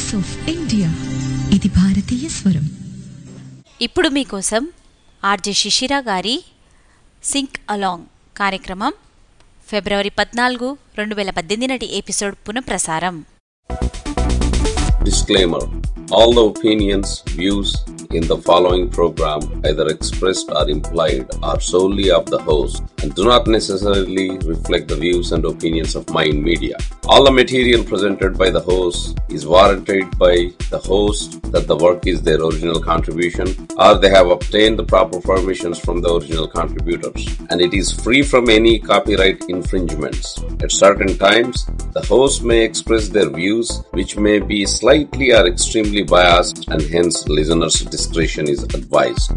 Voice of India ఇది భారతీయ స్వరం ఇప్పుడు మీకోసం ఆర్జే శిశిర గారి సింక్ అలాంగ్ కార్యక్రమం ఫిబ్రవరి పద్నాలుగు రెండు వేల పద్దెనిమిది నాటి ఎపిసోడ్ పునఃప్రసారం Disclaimer All the opinions, views in the following program, either expressed or implied, are solely of the host and do not necessarily reflect the views and opinions of Mind Media. All the material presented by the host is warranted by the host that the work is their original contribution or they have obtained the proper permissions from the original contributors and it is free from any copyright infringements. At certain times, the host may express their views which may be slightly or extremely biased and hence listeners' discretion is advised.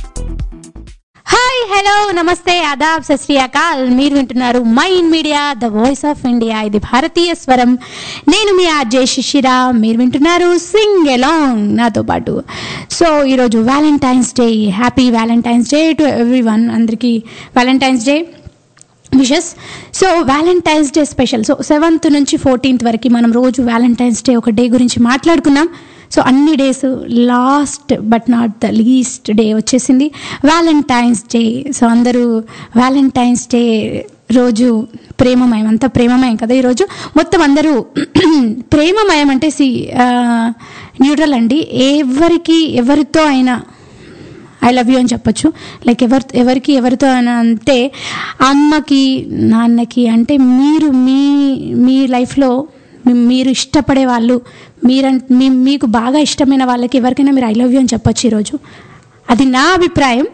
Hi hello నమస్తే ఆదాబ్ సత్ శ్రీ అకాల్ మీరు వింటున్నారు Mind Media the voice of India ఇది భారతీయ స్వరం నేను మీ ఆర్జే శిశిర మీరు వింటున్నారు సింగ్ ఎలాంగ్ నాతో పాటు సో ఈరోజు Valentine's Day happy Valentine's Day to everyone అందరికీ Valentine's Day wishes so Valentine's Day special so seventh నుంచి ఫోర్టీన్త్ వరకు మనం రోజు వ్యాలంటైన్స్ డే ఒక డే గురించి మాట్లాడుకున్నాం సో అన్ని days last but not the least day వచ్చేసింది వ్యాలంటైన్స్ డే సో అందరూ వ్యాలంటైన్స్ డే రోజు ప్రేమమయం అంతా ప్రేమమయం కదా ఈరోజు మొత్తం అందరూ ప్రేమమయం అంటే సి న్యూట్రల్ అండి ఎవరికి ఎవరితో అయినా ఐ లవ్ యూ అని చెప్పొచ్చు లైక్ ఎవరి ఎవరికి ఎవరితో అని అంటే అమ్మకి నాన్నకి అంటే మీరు మీ మీ లైఫ్లో మీ- మీరు ఇష్టపడే వాళ్ళు మీరం మీ మీకు బాగా ఇష్టమైన వాళ్ళకి ఎవరికైనా మీరు ఐ లవ్ యూ అని చెప్పొచ్చు ఈరోజు అది నా అభిప్రాయం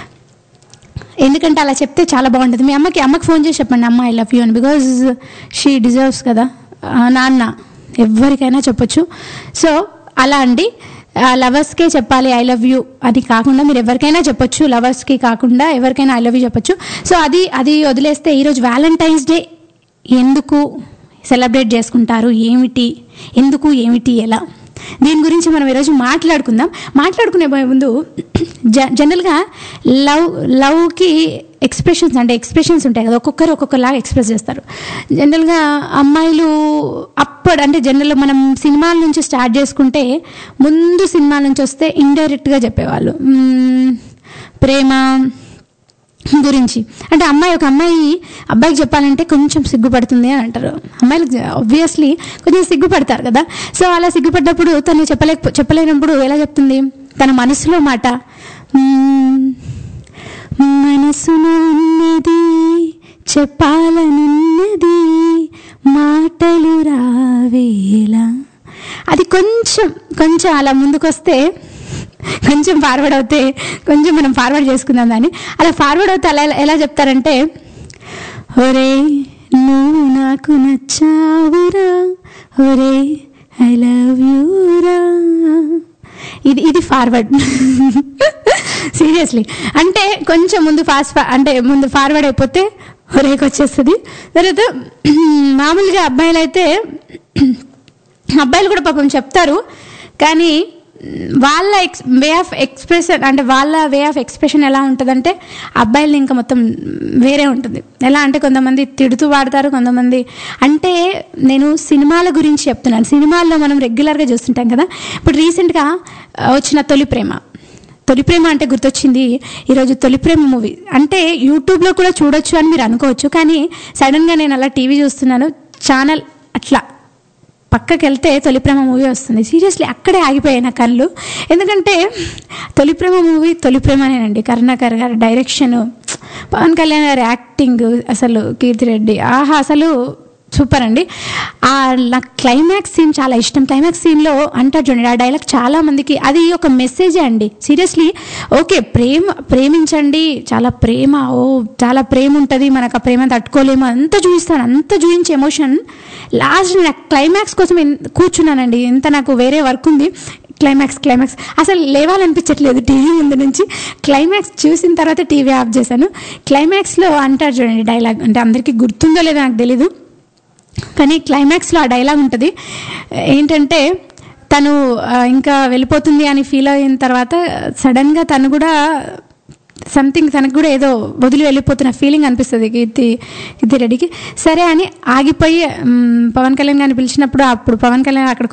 ఎందుకంటే అలా చెప్తే చాలా బాగుంటుంది మీ అమ్మకి అమ్మకి ఫోన్ చేసి చెప్పండి అమ్మ ఐ లవ్ యూ అని బికాజ్ షీ డిజర్వ్స్ కదా ఆ, నాన్న ఎవరికైనా చెప్పొచ్చు సో అలా అండి లవర్స్కే చెప్పాలి ఐ లవ్ యూ అది కాకుండా మీరు ఎవరికైనా చెప్పొచ్చు లవర్స్కి కాకుండా ఎవరికైనా ఐ లవ్ యూ చెప్పొచ్చు సో అది అది వదిలేస్తే ఈరోజు వ్యాలంటైన్స్ డే ఎందుకు సెలబ్రేట్ చేసుకుంటారు ఏమిటి ఎందుకు ఏమిటి ఎలా దీని గురించి మనం ఈరోజు మాట్లాడుకుందాం మాట్లాడుకునే పోయే ముందు జ జనరల్గా లవ్ లవ్కి ఎక్స్ప్రెషన్స్ అంటే ఎక్స్ప్రెషన్స్ ఉంటాయి కదా ఒక్కొక్కరు ఒక్కొక్కలాగా ఎక్స్ప్రెస్ చేస్తారు జనరల్గా అమ్మాయిలు అప్పుడు అంటే జనరల్ మనం సినిమాల నుంచి స్టార్ట్ చేసుకుంటే ముందు సినిమాల నుంచి వస్తే ఇండైరెక్ట్గా చెప్పేవాళ్ళు మ్మ్, ప్రేమ గురించి అంటే అమ్మాయి ఒక అమ్మాయి అబ్బాయికి చెప్పాలంటే కొంచెం సిగ్గుపడుతుంది అని అంటారు అమ్మాయిలు ఆబ్వియస్లీ కొంచెం సిగ్గుపడతారు కదా సో అలా సిగ్గుపడ్డప్పుడు తను చెప్పలేక చెప్పలేనప్పుడు ఎలా చెప్తుంది తన మనసులో మాట "మ్మ్, మనసులో ఉన్నది చెప్పాలనున్నది మాటలు రావేలా అది కొంచెం కొంచెం అలా ముందుకొస్తే కొంచెం ఫార్వర్డ్ అవుతే కొంచెం మనం ఫార్వర్డ్ చేసుకుందాం దాన్ని అలా ఫార్వర్డ్ అవుతే అలా ఎలా చెప్తారంటే ఒరే నువ్వు నాకు నచ్చావురా ఒరే ఐ లవ్ యూరా ఇది ఇది ఫార్వర్డ్ సీరియస్లీ అంటే కొంచెం ముందు ఫాస్ట్ అంటే ముందు ఫార్వర్డ్ అయిపోతే ఒరేకి వచ్చేస్తుంది తర్వాత మామూలుగా అబ్బాయిలు అయితే అబ్బాయిలు కూడా పాపం చెప్తారు కానీ వాళ్ళ ఎక్స్ వే ఆఫ్ ఎక్స్ప్రెషన్ అంటే వాళ్ళ వే ఆఫ్ ఎక్స్ప్రెషన్ ఎలా ఉంటుందంటే అబ్బాయిలు ఇంకా మొత్తం వేరే ఉంటుంది ఎలా అంటే కొంతమంది తిడుతూ వాడతారు కొంతమంది అంటే నేను సినిమాల గురించి చెప్తున్నాను సినిమాల్లో మనం రెగ్యులర్గా చూస్తుంటాం కదా ఇప్పుడు రీసెంట్గా వచ్చిన తొలి ప్రేమ తొలి ప్రేమ అంటే గుర్తొచ్చింది ఈరోజు తొలి ప్రేమ మూవీ అంటే యూట్యూబ్లో కూడా చూడొచ్చు అని మీరు అనుకోవచ్చు కానీ సడన్గా నేను అలా టీవీ చూస్తున్నాను ఛానల్ అట్లా పక్కకి వెళ్తే తొలి ప్రేమ మూవీ వస్తుంది సీరియస్లీ అక్కడే ఆగిపోయాయి నా కళ్ళు ఎందుకంటే తొలి ప్రేమ మూవీ తొలి ప్రేమనేనండి కరుణాకర్ గారి డైరెక్షన్ పవన్ కళ్యాణ్ గారి యాక్టింగ్ అసలు కీర్తిరెడ్డి ఆహా అసలు సూపర్ అండి ఆ నాకు క్లైమాక్స్ సీన్ చాలా ఇష్టం క్లైమాక్స్ సీన్లో అంటారు చూడండి ఆ డైలాగ్ చాలా మందికి అది ఒక మెసేజే అండి సీరియస్లీ ఓకే ప్రేమ ప్రేమించండి చాలా ప్రేమ ఓ చాలా ప్రేమ ఉంటుంది మనకు ఆ ప్రేమ తట్టుకోలేము అంత చూపిస్తాను అంత చూపించే ఎమోషన్ లాస్ట్ నేను క్లైమాక్స్ కోసం ఎన్- కూర్చున్నానండి ఎంత నాకు వేరే వర్క్ ఉంది క్లైమాక్స్ క్లైమాక్స్ అసలు లేవాలనిపించట్లేదు టీవీ ముందు నుంచి క్లైమాక్స్ చూసిన తర్వాత టీవీ ఆఫ్ చేశాను క్లైమాక్స్లో అంటారు చూడండి డైలాగ్ అంటే అందరికీ గుర్తుందో లేదో నాకు తెలీదు కానీ క్లైమాక్స్లో ఆ డైలాగ్ ఉంటుంది ఏంటంటే తను ఆ, ఇంకా వెళ్ళిపోతుంది అని ఫీల్ అయిన తర్వాత సడన్గా తను కూడా సంథింగ్ తనకు కూడా ఏదో వదిలి వెళ్ళిపోతున్న ఫీలింగ్ అనిపిస్తుంది కీర్తి కీర్తి రెడ్డికి సరే అని ఆగిపోయి మ్, పవన్ కళ్యాణ్ గారిని పిలిచినప్పుడు అప్పుడు పవన్ కళ్యాణ్ అక్కడికి వస్-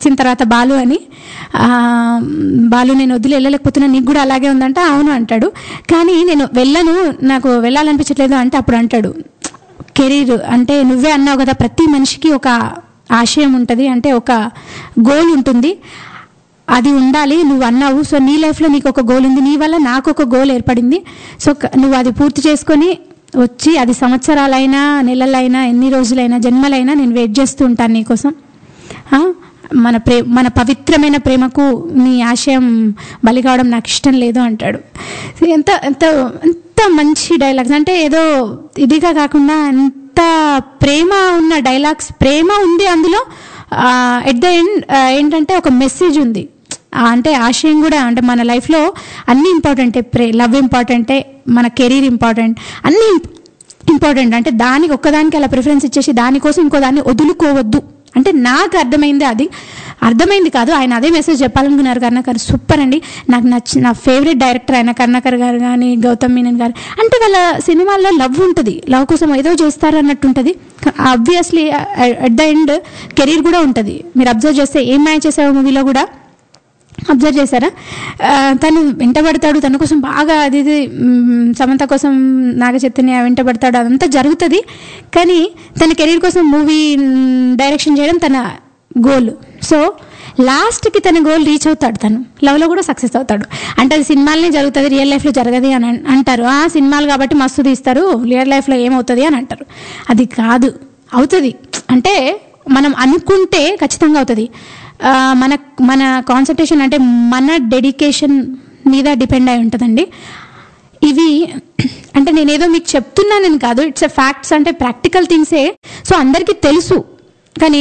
వచ్చిన తర్వాత బాలు అని ఆ, బాలు నేను వదిలి వెళ్ళలేకపోతున్నా నీకు కూడా అలాగే ఉందంట అవును అంటాడు కానీ నేను వెళ్ళను నాకు వెళ్ళాలనిపించట్లేదు అంటే అప్పుడు అంటాడు కెరీర్ అంటే నువ్వే అన్నావు కదా ప్రతి మనిషికి ఒక ఆశయం ఉంటుంది అంటే ఒక గోల్ ఉంటుంది అది ఉండాలి నువ్వు అన్నావు సో నీ లైఫ్లో నీకు ఒక గోల్ ఉంది నీ వల్ల నాకు ఒక గోల్ ఏర్పడింది సో క- నువ్వు అది పూర్తి చేసుకొని వచ్చి అది సంవత్సరాలైనా నెలలైనా ఎన్ని రోజులైనా జన్మలైనా నేను వెయిట్ చేస్తూ ఉంటాను నీకోసం ఆ? మన ప్రే మన పవిత్రమైన ప్రేమకు నీ ఆశయం బలి కావడం నాకు ఇష్టం లేదు అంటాడు ఎంత ఎంత ఎంత మంచి డైలాగ్స్ అంటే ఏదో ఇదిగా కాకుండా ఎంత ప్రేమ ఉన్న డైలాగ్స్ ప్రేమ ఉంది అందులో ఎట్ ద ఎండ్ ఏంటంటే ఒక మెసేజ్ ఉంది ఆ, అంటే ఆశయం కూడా అంటే మన లైఫ్లో అన్నీ ఇంపార్టెంటే ప్రే లవ్ ఇంపార్టెంటే మన కెరీర్ ఇంపార్టెంట్ అన్నీ ఇంపార్టెంట్ అంటే దానికి ఒక్కదానికి అలా ప్రిఫరెన్స్ ఇచ్చేసి దానికోసం ఇంకో దాన్ని వదులుకోవద్దు అంటే నాకు అర్థమైంది అది అర్థమైంది కాదు ఆయన అదే మెసేజ్ చెప్పాలనుకున్నారు కర్ణాకర్ సూపర్ అండి నాకు నచ్చిన నా ఫేవరెట్ డైరెక్టర్ ఆయన కర్ణాకర్ గారు కానీ గౌతమ్ మీనన్ గారు అంటే వాళ్ళ సినిమాల్లో లవ్ ఉంటుంది లవ్ కోసం ఏదో చేస్తారు అన్నట్టు ఉంటుంది obviously at the end career కూడా ఉంటుంది మీరు అబ్జర్వ్ చేస్తే ఏం మ్యాచ్ చేసావు మూవీలో కూడా అబ్జర్వ్ చేశారా ఆ, తను వెంటబడతాడు తన కోసం బాగా అది ఇది మ్, సమంత కోసం నాగ చైతన్య వెంటబడతాడు అదంతా జరుగుతుంది కానీ తన కెరీర్ కోసం మూవీ డైరెక్షన్ చేయడం తన గోల్ సో లాస్ట్కి తన గోల్ రీచ్ అవుతాడు తను లవ్లో కూడా సక్సెస్ అవుతాడు అంటే అది సినిమాలనే జరుగుతుంది రియల్ లైఫ్లో జరగదు అని అన్- అంటారు ఆ సినిమాలు కాబట్టి మస్తు తీస్తారు రియల్ లైఫ్లో ఏమవుతుంది అని అంటారు అది కాదు అవుతుంది అంటే మనం అనుకుంటే ఖచ్చితంగా అవుతుంది ఆ, మన మన కాన్సన్ట్రేషన్ అంటే మన డెడికేషన్ మీద డిపెండ్ అయి ఉంటుందండి ఇవి అంటే నేనేదో మీకు చెప్తున్నానని కాదు ఇట్స్ ఎ ఫ్యాక్ట్స్ అంటే ప్రాక్టికల్ థింగ్సే సో అందరికీ తెలుసు కానీ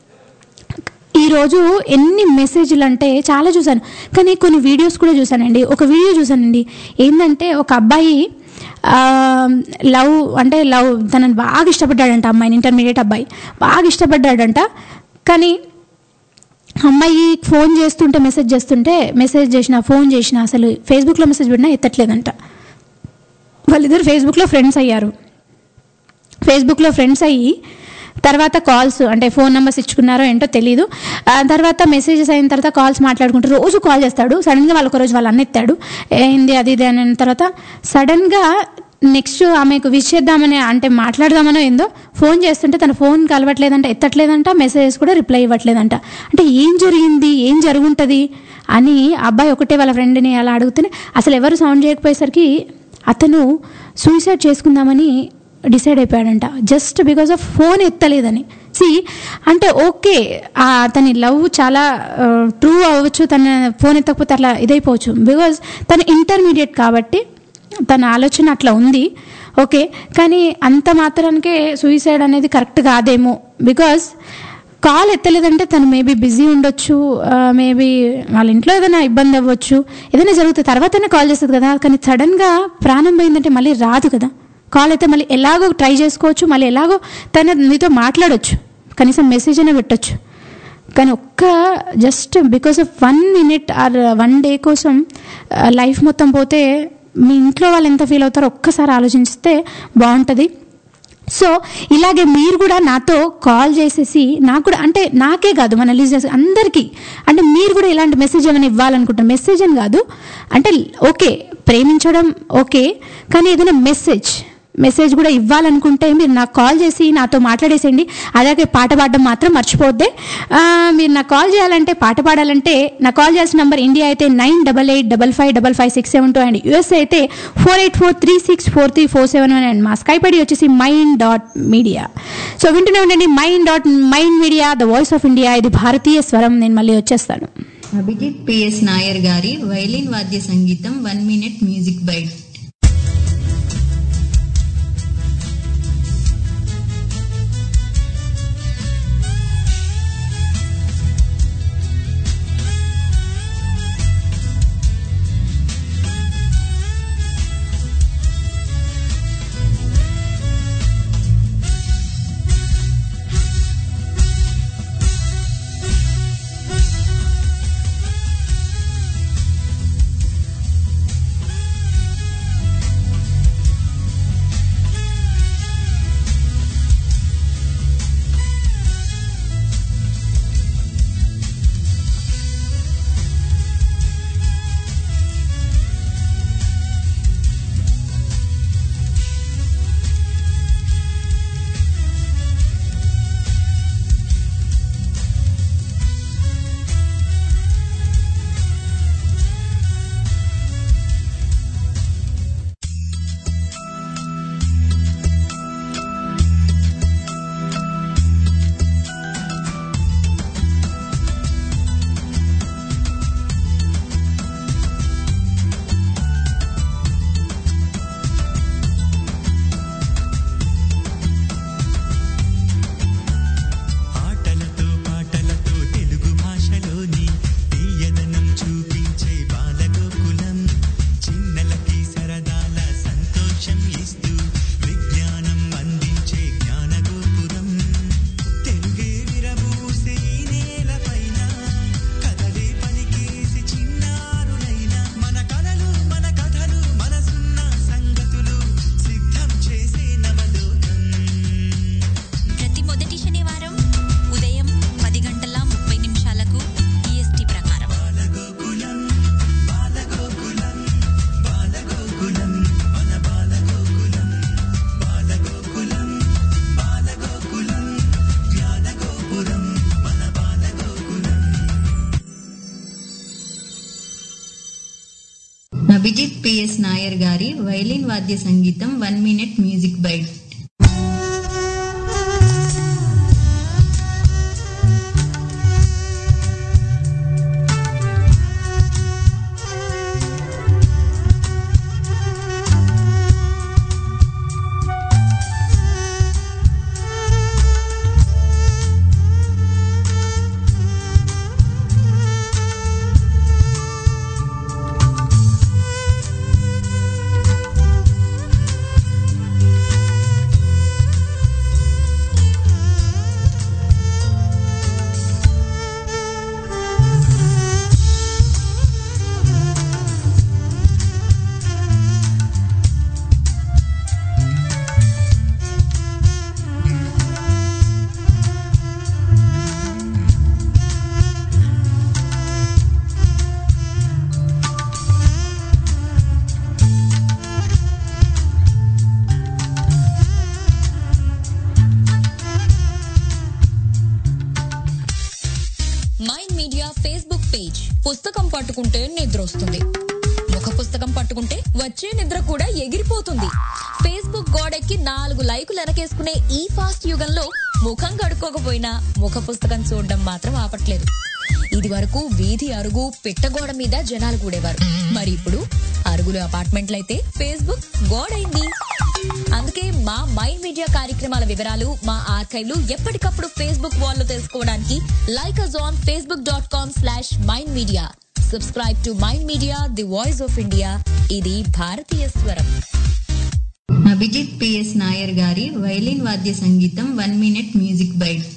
ఈరోజు ఎన్ని మెసేజ్లు అంటే చాలా చూశాను కానీ కొన్ని వీడియోస్ కూడా చూశానండి ఒక వీడియో చూశానండి ఏంటంటే ఒక అబ్బాయి ఆ, లవ్ అంటే లవ్ తనని బాగా ఇష్టపడ్డాడంట అమ్మాయిని ఇంటర్మీడియట్ అబ్బాయి బాగా ఇష్టపడ్డాడంట కానీ అమ్మాయి ఫోన్ చేస్తుంటే మెసేజ్ చేస్తుంటే మెసేజ్ చేసిన ఫోన్ చేసిన అసలు ఫేస్బుక్లో మెసేజ్ పెట్టినా ఎత్తట్లేదంట వాళ్ళిద్దరు ఫేస్బుక్లో ఫ్రెండ్స్ అయ్యారు ఫేస్బుక్లో ఫ్రెండ్స్ అయ్యి తర్వాత కాల్స్ అంటే ఫోన్ నెంబర్స్ ఇచ్చుకున్నారో ఏంటో తెలియదు ఆ తర్వాత మెసేజెస్ అయిన తర్వాత కాల్స్ మాట్లాడుకుంటూ రోజు కాల్ చేస్తాడు సడన్గా వాళ్ళు ఒక రోజు వాళ్ళు అన్న ఎత్తాడు ఏంది అది ఇది అని అన్న తర్వాత సడన్గా నెక్స్ట్ ఆమెకు విష్ చేద్దామని అంటే మాట్లాడదామనో ఏందో ఫోన్ చేస్తుంటే తన ఫోన్ కలవట్లేదంట ఎత్తట్లేదంట మెసేజెస్ కూడా రిప్లై ఇవ్వట్లేదంట అంటే ఏం జరిగింది ఏం జరుగుంటుంది అని అబ్బాయి ఒకటే వాళ్ళ ఫ్రెండ్ని అలా అడుగుతూనే అసలు ఎవరు సౌండ్ చేయకపోయేసరికి అతను సూసైడ్ చేసుకుందామని డిసైడ్ అయిపోయాడంట జస్ట్ బికాస్ ఆఫ్ ఫోన్ ఎత్తలేదని సి అంటే ఓకే ఆ అతని లవ్ చాలా ట్రూ అవ్వచ్చు తన ఫోన్ ఎత్తకపోతే అట్లా ఇదైపోవచ్చు బికాజ్ తను ఇంటర్మీడియట్ కాబట్టి తన ఆలోచన అట్లా ఉంది ఓకే కానీ అంత మాత్రానికే సూసైడ్ అనేది కరెక్ట్ కాదేమో బికాజ్ కాల్ ఎత్తలేదంటే తను మేబీ బిజీ ఉండొచ్చు మేబీ వాళ్ళ ఇంట్లో ఏదైనా ఇబ్బంది అవ్వచ్చు ఏదైనా జరుగుతుంది తర్వాతనే కాల్ చేస్తుంది కదా కానీ సడన్గా ప్రాణం పోయిందంటే మళ్ళీ రాదు కదా కాల్ అయితే మళ్ళీ ఎలాగో ట్రై చేసుకోవచ్చు మళ్ళీ ఎలాగో తన నీతో మాట్లాడొచ్చు కనీసం మెసేజ్ అయినా పెట్టొచ్చు కానీ ఒక్క just because of one minute or one day కోసం లైఫ్ మొత్తం పోతే మీ ఇంట్లో వాళ్ళు ఎంత ఫీల్ అవుతారో ఒక్కసారి ఆలోచిస్తే బాగుంటుంది సో ఇలాగే మీరు కూడా నాతో కాల్ చేసేసి నాకు కూడా అంటే నాకే కాదు మన లిజనర్స్ అందరికీ అంటే మీరు కూడా ఇలాంటి మెసేజ్ ఏమైనా ఇవ్వాలనుకుంటారు మెసేజ్ అని కాదు అంటే ఓకే ప్రేమించడం ఓకే కానీ ఏదైనా మెసేజ్ మెసేజ్ కూడా ఇవ్వాలనుకుంటే మీరు నాకు కాల్ చేసి నాతో మాట్లాడేసేయండి అలాగే పాట పాడడం మాత్రం మర్చిపోద్దే ఆ, మీరు నాకు కాల్ చేయాలంటే పాట పాడాలంటే నాకు కాల్ చేయాల్సిన నంబర్ ఇండియా అయితే nine double eight double five double five six seven two and US అయితే four eight four three six four three four seven one and మా స్కైప్ ఐడి వచ్చేసి మైండ్ డాట్ మీడియా సో వింటూనే ఉండండి Mind dot Mind Media the voice of India ఇది భారతీయ స్వరం నేను మళ్ళీ వచ్చేస్తాను అభిజిత్ పిఎస్ నాయర్ గారి వైలిన్ వాద్య సంగీతం one minute music bite Thank Nair గారి వైలిన్ వాద్య సంగీతం one minute music bite Mind Media Facebook page పుస్తకం పట్టుకుంటే నిద్ర వస్తుంది ముఖ పుస్తకం పట్టుకుంటే వచ్చే నిద్ర కూడా ఎగిరిపోతుంది ఫేస్బుక్ గోడెక్కి నాలుగు లైకులు వెనకేసుకునే ఈ ఫాస్ట్ యుగంలో ముఖం కడుక్కోకపోయినా ముఖ పుస్తకం చూడడం మాత్రం ఆపట్లేదు ఇది వరకు వీధి అరుగు పిట్టగోడ మీద జనాలు కూడేవారు మరి ఇప్పుడు అరుగులు అపార్ట్మెంట్లయితే ఫేస్బుక్ గోడైంది అందుకే మా మైండ్ మీడియా కార్యక్రమాల వివరాలు మా ఆర్కైవ్లు ఎప్పటికప్పుడు ఫేస్బుక్ వాల్ లో తెలుసుకోవడానికి like us on Facebook dot com slash Mind Media subscribe to Mind Media the voice of India ఇది భారతీయ స్వరం అభిజిత్ పిఎస్ నాయర్ గారి వైలిన్ వాద్య సంగీతం one minute music bite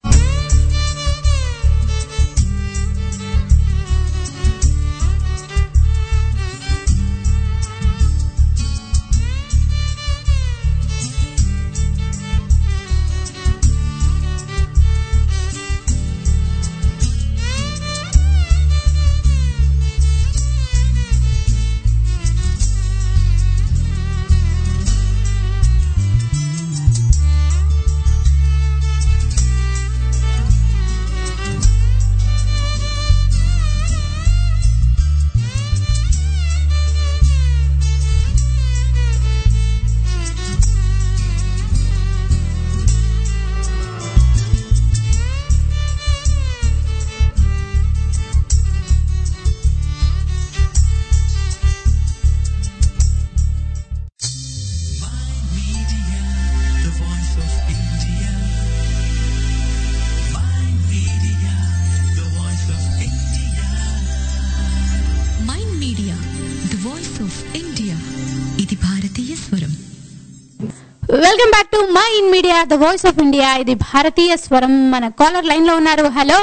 Mind Media the voice of India ఇది భారతీయ స్వరం welcome back to Mind Media the voice of India ఇది భారతీయ స్వరం మన కాలర్ లైన్ లో ఉన్నారు హలో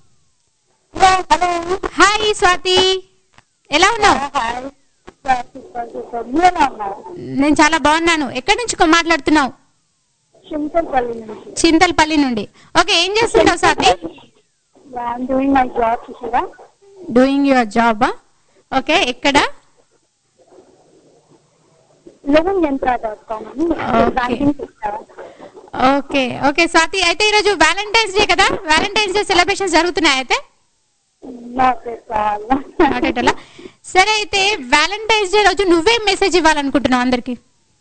హాయ్ స్వాతి ఎలా ఉన్నావు నేను చాలా బాగున్నాను ఎక్కడి నుంచి కొ- మాట్లాడుతున్నావు చింతపల్లి నుంచి చింతలపల్లి నుండి ఓకే ఏం చేస్తుంటావు Swathi I'm doing my job చూసారా డూయింగ్ యువర్ జాబ్ ఓకే ఎక్కడ లివింగ్ యంత్రా డాట్ కామ్ అని Okay. బ్యాంకింగ్ చేస్తారా ఓకే ఓకే స్వాతి అయితే ఈరోజు వ్యాలంటైన్స్ డే కదా వ్యాలంటైన్స్ డే సెలబ్రేషన్స్ జరుగుతున్నాయి అయితే నాకు చాలా మాట్లాడాలా సరే అయితే వ్యాలంటైన్స్ డే రోజు నువ్వేం మెసేజ్ ఇవ్వాలనుకుంటున్నావు అందరికి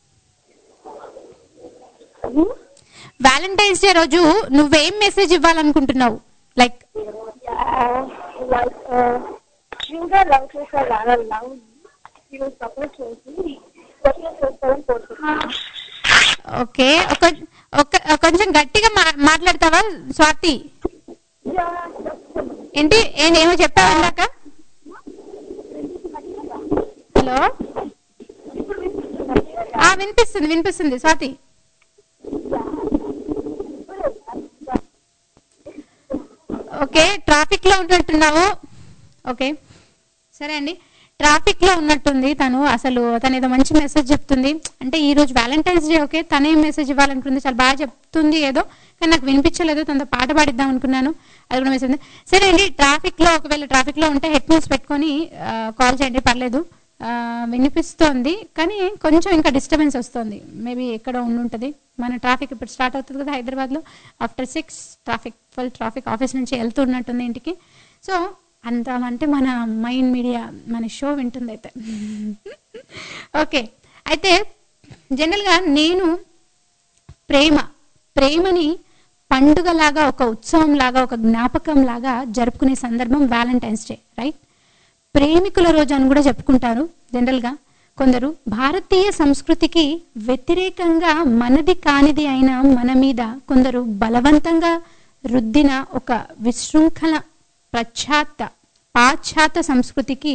వ్యాలంటైన్స్ డే రోజు నువ్వేం మెసేజ్ ఇవ్వాలనుకుంటున్నావు లైక్ లైక్ ఇంకా లవ్ చేసే లాగా లవ్ మీరు సపోర్ట్ చేసి సపోర్ట్ చేస్తారని కోరుకుంటున్నాను ఓకే ఒక ఒక కొంచెం గట్టిగా మా మాట్లాడతావా స్వాతి ఏంటి ఏ- ఏమో చెప్పావు ఇందాక హలో ఆ వినిపిస్తుంది వినిపిస్తుంది స్వాతి ఓకే ట్రాఫిక్ లో ఉన్నట్టున్నావు ఓకే సరే అండి ట్రాఫిక్ లో ఉన్నట్టుంది తను అసలు తను ఏదో మంచి మెసేజ్ చెప్తుంది అంటే ఈ రోజు వ్యాలంటైన్స్ డే ఓకే తనే మెసేజ్ ఇవ్వాలనుకుంది చాలా బాగా చెప్తుంది ఏదో కానీ నాకు వినిపించలేదు తనతో పాట పాడిద్దాం అనుకున్నాను అది కూడా మెసేజ్ సరే అండి ట్రాఫిక్ లో ఒకవేళ ట్రాఫిక్ లో ఉంటే హెడ్ ఫోన్స్ పెట్టుకొని కాల్ చేయండి పర్లేదు ఆ, వినిపిస్తోంది కానీ కొంచెం ఇంకా డిస్టర్బెన్స్ వస్తుంది మేబీ ఎక్కడ ఉండుంటది మన ట్రాఫిక్ ఇప్పుడు స్టార్ట్ అవుతుంది కదా హైదరాబాద్లో after six traffic full traffic office నుంచి వెళ్తున్నట్టుంది ఇంటికి సో అందామంటే మన మైండ్ మీడియా మన షో వింటుంది అయితే ఓకే అయితే జనరల్గా నేను ప్రేమ ప్రేమని పండుగలాగా ఒక ఉత్సవం లాగా ఒక జ్ఞాపకం లాగా జరుపుకునే సందర్భం వ్యాలంటైన్స్ డే రైట్ ప్రేమికుల రోజు అని కూడా చెప్పుకుంటారు జనరల్గా కొందరు భారతీయ సంస్కృతికి వ్యతిరేకంగా మనది కానిది అయిన మన మీద కొందరు బలవంతంగా రుద్దిన ఒక విశృంఖల ప్రఖ్యాత పాశ్చాత్య సంస్కృతికి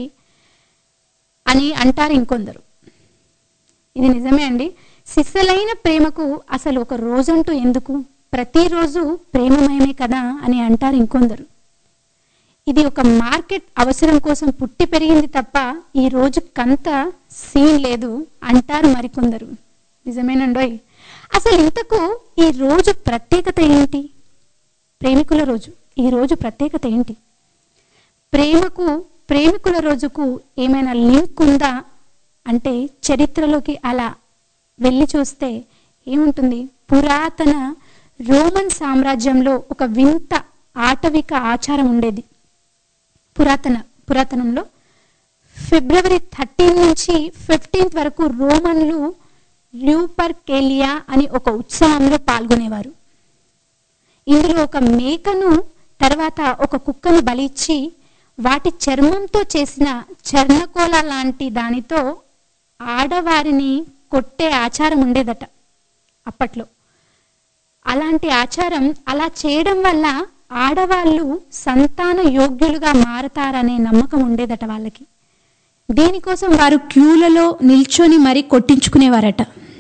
అని అంటారు ఇంకొందరు ఇది నిజమే అండి సిసలైన ప్రేమకు అసలు ఒక రోజంటూ ఎందుకు ప్రతిరోజు ప్రేమమయమే కదా అని అంటారు ఇంకొందరు ఇది ఒక మార్కెట్ అవసరం కోసం పుట్టి పెరిగింది తప్ప ఈ రోజు కంత సీన్ లేదు అంటారు మరికొందరు నిజమేనండోయ్ అసలు ఇంతకు ఈ రోజు ప్రత్యేకత ఏంటి ప్రేమికుల రోజు ఈ రోజు ప్రత్యేకత ఏంటి ప్రేమకు ప్రేమికుల రోజుకు ఏమైనా లింక్ ఉందా అంటే చరిత్రలోకి అలా వెళ్ళి చూస్తే ఏముంటుంది పురాతన రోమన్ సామ్రాజ్యంలో ఒక వింత ఆటవిక ఆచారం ఉండేది పురాతన పురాతనంలో ఫిబ్రవరి థర్టీన్ నుంచి ఫిఫ్టీన్త్ వరకు రోమన్లు ల్యూపర్ కేలియా అని ఒక ఉత్సవంలో పాల్గొనేవారు ఇందులో ఒక మేకను తర్వాత ఒక కుక్కను బలిచ్చి వాటి చర్మంతో చేసిన చర్ణకోల లాంటి దానితో ఆడవారిని కొట్టే ఆచారం ఉండేదట అప్పట్లో అలాంటి ఆచారం అలా చేయడం వల్ల ఆడవాళ్ళు సంతాన యోగ్యులుగా మారతారనే నమ్మకం ఉండేదట వాళ్ళకి దీనికోసం వారు క్యూలలో నిల్చొని మరీ కొట్టించుకునేవారట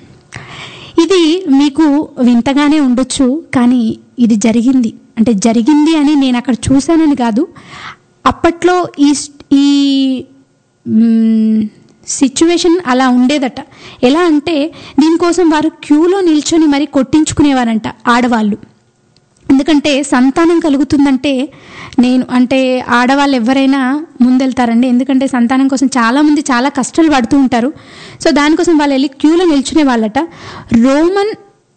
ఇది మీకు వింతగానే ఉండొచ్చు కానీ ఇది జరిగింది అంటే జరిగింది అని నేను అక్కడ చూశానని కాదు అప్పట్లో ఈ ఈ సిచ్యువేషన్ అలా ఉండేదట ఎలా అంటే దీనికోసం వారు క్యూలో నిల్చొని మరీ కొట్టించుకునేవారంట ఆడవాళ్ళు ఎందుకంటే సంతానం కలుగుతుందంటే నేను అంటే ఆడవాళ్ళు ఎవరైనా ముందెళ్తారండి ఎందుకంటే సంతానం కోసం చాలామంది చాలా కష్టాలు పడుతూ ఉంటారు సో దానికోసం వాళ్ళు వెళ్ళి క్యూలో నిల్చునే వాళ్ళట రోమన్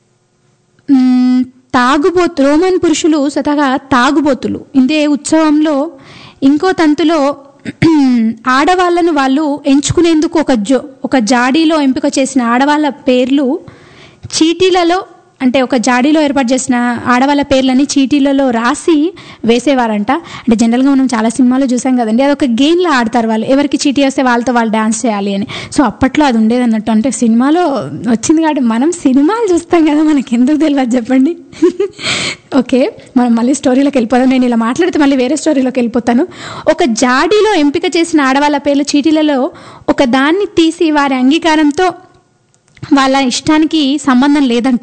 మ్, తాగుబోతు రోమన్ పురుషులు స్వతహాగా తాగుబోతులు ఇదే ఉత్సవంలో ఇంకో తంతులో ఆడవాళ్ళను వాళ్ళు ఎంచుకునేందుకు ఒక జో ఒక జాడీలో ఎంపిక చేసిన ఆడవాళ్ళ పేర్లు చీటీలలో అంటే ఒక జాడీలో ఏర్పాటు చేసిన ఆడవాళ్ళ పేర్లని చీటీలలో రాసి వేసేవారంట అంటే జనరల్గా మనం చాలా సినిమాలు చూసాం కదండి అది ఒక గేమ్లో ఆడతారు వాళ్ళు ఎవరికి చీటీ వస్తే వాళ్ళతో వాళ్ళు డాన్స్ చేయాలి అని సో అప్పట్లో అది ఉండేది అన్నట్టు అంటే సినిమాలో వచ్చింది కాబట్టి మనం సినిమాలు చూస్తాం కదా మనకి ఎందుకు తెలియదు చెప్పండి ఓకే మనం మళ్ళీ స్టోరీలోకి వెళ్ళిపోదాం నేను ఇలా మాట్లాడితే మళ్ళీ వేరే స్టోరీలోకి వెళ్ళిపోతాను ఒక జాడీలో ఎంపిక చేసిన ఆడవాళ్ళ పేర్లు చీటీలలో ఒక దాన్ని తీసి వారి అంగీకారంతో వాళ్ళ ఇష్టానికి సంబంధం లేదంట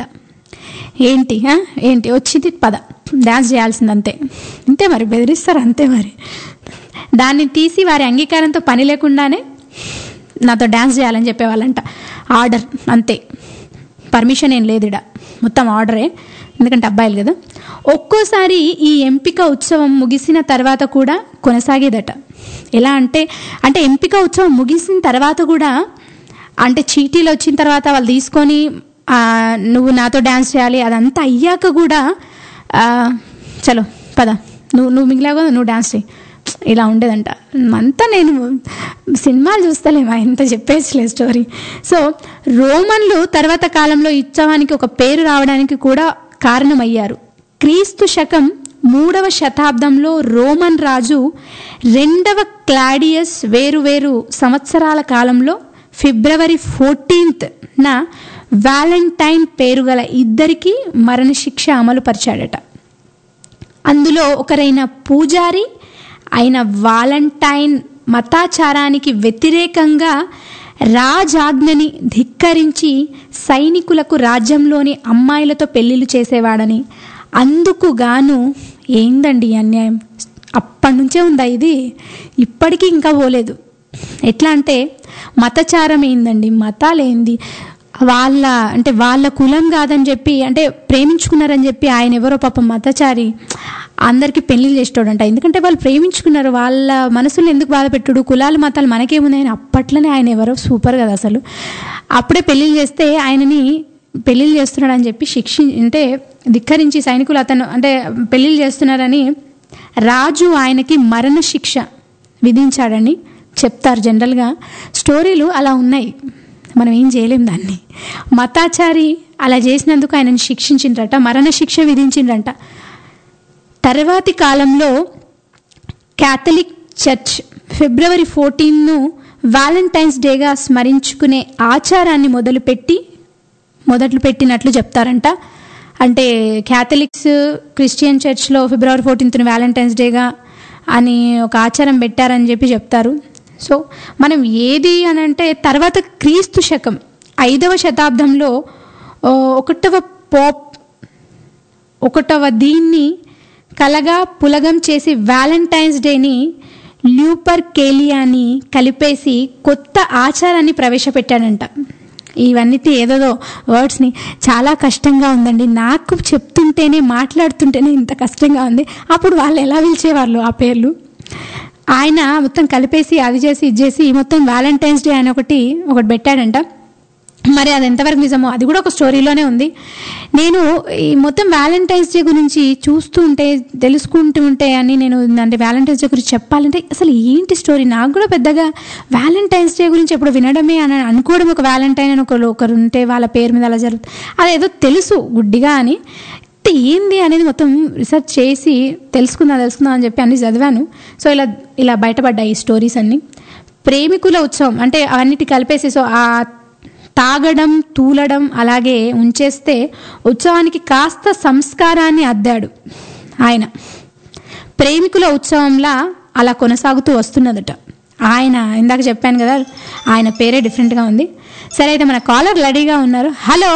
ఏంటి ఆ? ఏంటి వచ్చింది పద డ్యాన్స్ చేయాల్సింది అంతే అంతే మరి బెదిరిస్తారు అంతే మరి దాన్ని తీసి వారి అంగీకారంతో పని లేకుండానే నాతో డ్యాన్స్ చేయాలని చెప్పేవాళ్ళంట ఆర్డర్ అంతే పర్మిషన్ ఏం లేదు ఇడ మొత్తం ఆర్డరే ఎందుకంటే అబ్బాయిలు కదా ఒక్కోసారి ఈ ఎంపిక ఉత్సవం ముగిసిన తర్వాత కూడా కొనసాగేదట ఎలా అంటే అంటే ఎంపిక ఉత్సవం ముగిసిన తర్వాత కూడా అంటే చీటీలు వచ్చిన తర్వాత వాళ్ళు తీసుకొని ఆ, నువ్వు నాతో డ్యాన్స్ చేయాలి అదంతా అయ్యాక కూడా ఆ, చలో పద నువ్వు నువ్వు మిగిలావు కదా నువ్వు డ్యాన్స్ చేయి ఇలా ఉండేదంట అంతా నేను సినిమాలు చూస్తలేమా ఇంత చెప్పేసలే స్టోరీ సో రోమన్లు తర్వాత కాలంలో ఈ ఉత్సవానికి ఒక పేరు రావడానికి కూడా కారణమయ్యారు క్రీస్తు శకం మూడవ శతాబ్దంలో రోమన్ రాజు రెండవ క్లాడియస్ వేరువేరు సంవత్సరాల కాలంలో ఫిబ్రవరి ఫోర్టీన్త్ నా వ్యాలంటైన్ పేరు గల ఇద్దరికి మరణశిక్ష అమలు పరిచాడట అందులో ఒకరైన పూజారి అయిన వాలంటైన్ మతాచారానికి వ్యతిరేకంగా రాజాజ్ఞని ధిక్కరించి సైనికులకు రాజ్యంలోని అమ్మాయిలతో పెళ్లిళ్ళు చేసేవాడని అందుకు గాను ఏందండి ఈ అన్యాయం అప్పటి నుంచే ఉందా ఇది ఇప్పటికీ ఇంకా పోలేదు ఎట్లా అంటే మతచారం ఏందండి మతాలేంది వాళ్ళ అంటే వాళ్ళ కులం కాదని చెప్పి అంటే ప్రేమించుకున్నారని చెప్పి ఆయన ఎవరో పాపం మతచారి అందరికీ పెళ్లిళ్ళు చేసేటోడంట ఎందుకంటే వాళ్ళు ప్రేమించుకున్నారు వాళ్ళ మనసులు ఎందుకు బాధ పెట్టుడు కులాలు మతాలు మనకేముంది అప్పట్లోనే ఆయన ఎవరో సూపర్ కదా అసలు అప్పుడే పెళ్లిళ్ళు చేస్తే ఆయనని పెళ్లిళ్ళు చేస్తున్నాడు అని చెప్పి శిక్షి అంటే ధిక్కరించి సైనికులు అతను అంటే పెళ్లిళ్ళు చేస్తున్నారని రాజు ఆయనకి మరణ శిక్ష విధించాడని చెప్తారు జనరల్గా స్టోరీలు అలా ఉన్నాయి మనం ఏం చేయలేం దాన్ని మతాచారి అలా చేసినందుకు ఆయనను శిక్షించిండ్రట మరణ శిక్ష విధించిండ్రంట తర్వాతి కాలంలో క్యాథలిక్ చర్చ్ ఫిబ్రవరి ఫోర్టీన్ను వ్యాలంటైన్స్ డేగా స్మరించుకునే ఆచారాన్ని మొదలుపెట్టి మొదలు పెట్టినట్లు చెప్తారంట అంటే క్యాథలిక్స్ క్రిస్టియన్ చర్చ్లో ఫిబ్రవరి ఫోర్టీన్త్ని వ్యాలంటైన్స్ డేగా అని ఒక ఆచారం పెట్టారని చెప్పి చెప్తారు సో మనం ఏది అని అంటే తర్వాత క్రీస్తు శకం ఐదవ శతాబ్దంలో ఆ, ఒకటవ పోప్ ఒకటవ దీన్ని కలగా పులగం చేసి వ్యాలంటైన్స్ డేని ల్యూపర్ కేలియాని కలిపేసి కొత్త ఆచారాన్ని ప్రవేశపెట్టాడంట ఇవన్నిటి ఏదేదో వర్డ్స్ని చాలా కష్టంగా ఉందండి నాకు చెప్తుంటేనే మాట్లాడుతుంటేనే ఇంత కష్టంగా ఉంది అప్పుడు వాళ్ళు ఎలా పిలిచేవాళ్ళు ఆ పేర్లు ఆయన మొత్తం కలిపేసి అది చేసి ఇది చేసి మొత్తం వ్యాలంటైన్స్ డే అని ఒకటి ఒకటి పెట్టాడంట మరి అది ఎంతవరకు నిజమో అది కూడా ఒక స్టోరీలోనే ఉంది నేను ఈ మొత్తం వ్యాలంటైన్స్ డే గురించి చూస్తూ ఉంటే తెలుసుకుంటూ ఉంటే అని నేను అంటే వ్యాలంటైన్స్ డే గురించి చెప్పాలంటే అసలు ఏంటి స్టోరీ నాకు కూడా పెద్దగా వ్యాలంటైన్స్ డే గురించి ఎప్పుడు వినడమే అని అనుకోవడం ఒక వ్యాలంటైన్ అని ఒకరు ఒకరు ఉంటే వాళ్ళ పేరు మీద అలా జరుగుతుంది అదేదో తెలుసు గుడ్డిగా అని అంటే ఏంది అనేది మొత్తం రీసెర్చ్ చేసి తెలుసుకుందాం తెలుసుకుందాం అని చెప్పి అన్ని చదివాను సో ఇలా ఇలా బయటపడ్డాయి ఈ స్టోరీస్ అన్ని ప్రేమికుల ఉత్సవం అంటే అవన్నిటి కలిపేసి సో ఆ తాగడం తూలడం అలాగే ఉంచేస్తే ఉత్సవానికి కాస్త సంస్కారాన్ని అద్దాడు ఆయన ప్రేమికుల ఉత్సవంలా అలా కొనసాగుతూ వస్తున్నదట ఆయన ఇందాక చెప్పాను కదా ఆయన పేరే డిఫరెంట్గా ఉంది సరే అయితే మన కాలర్ రెడీగా ఉన్నారు హలో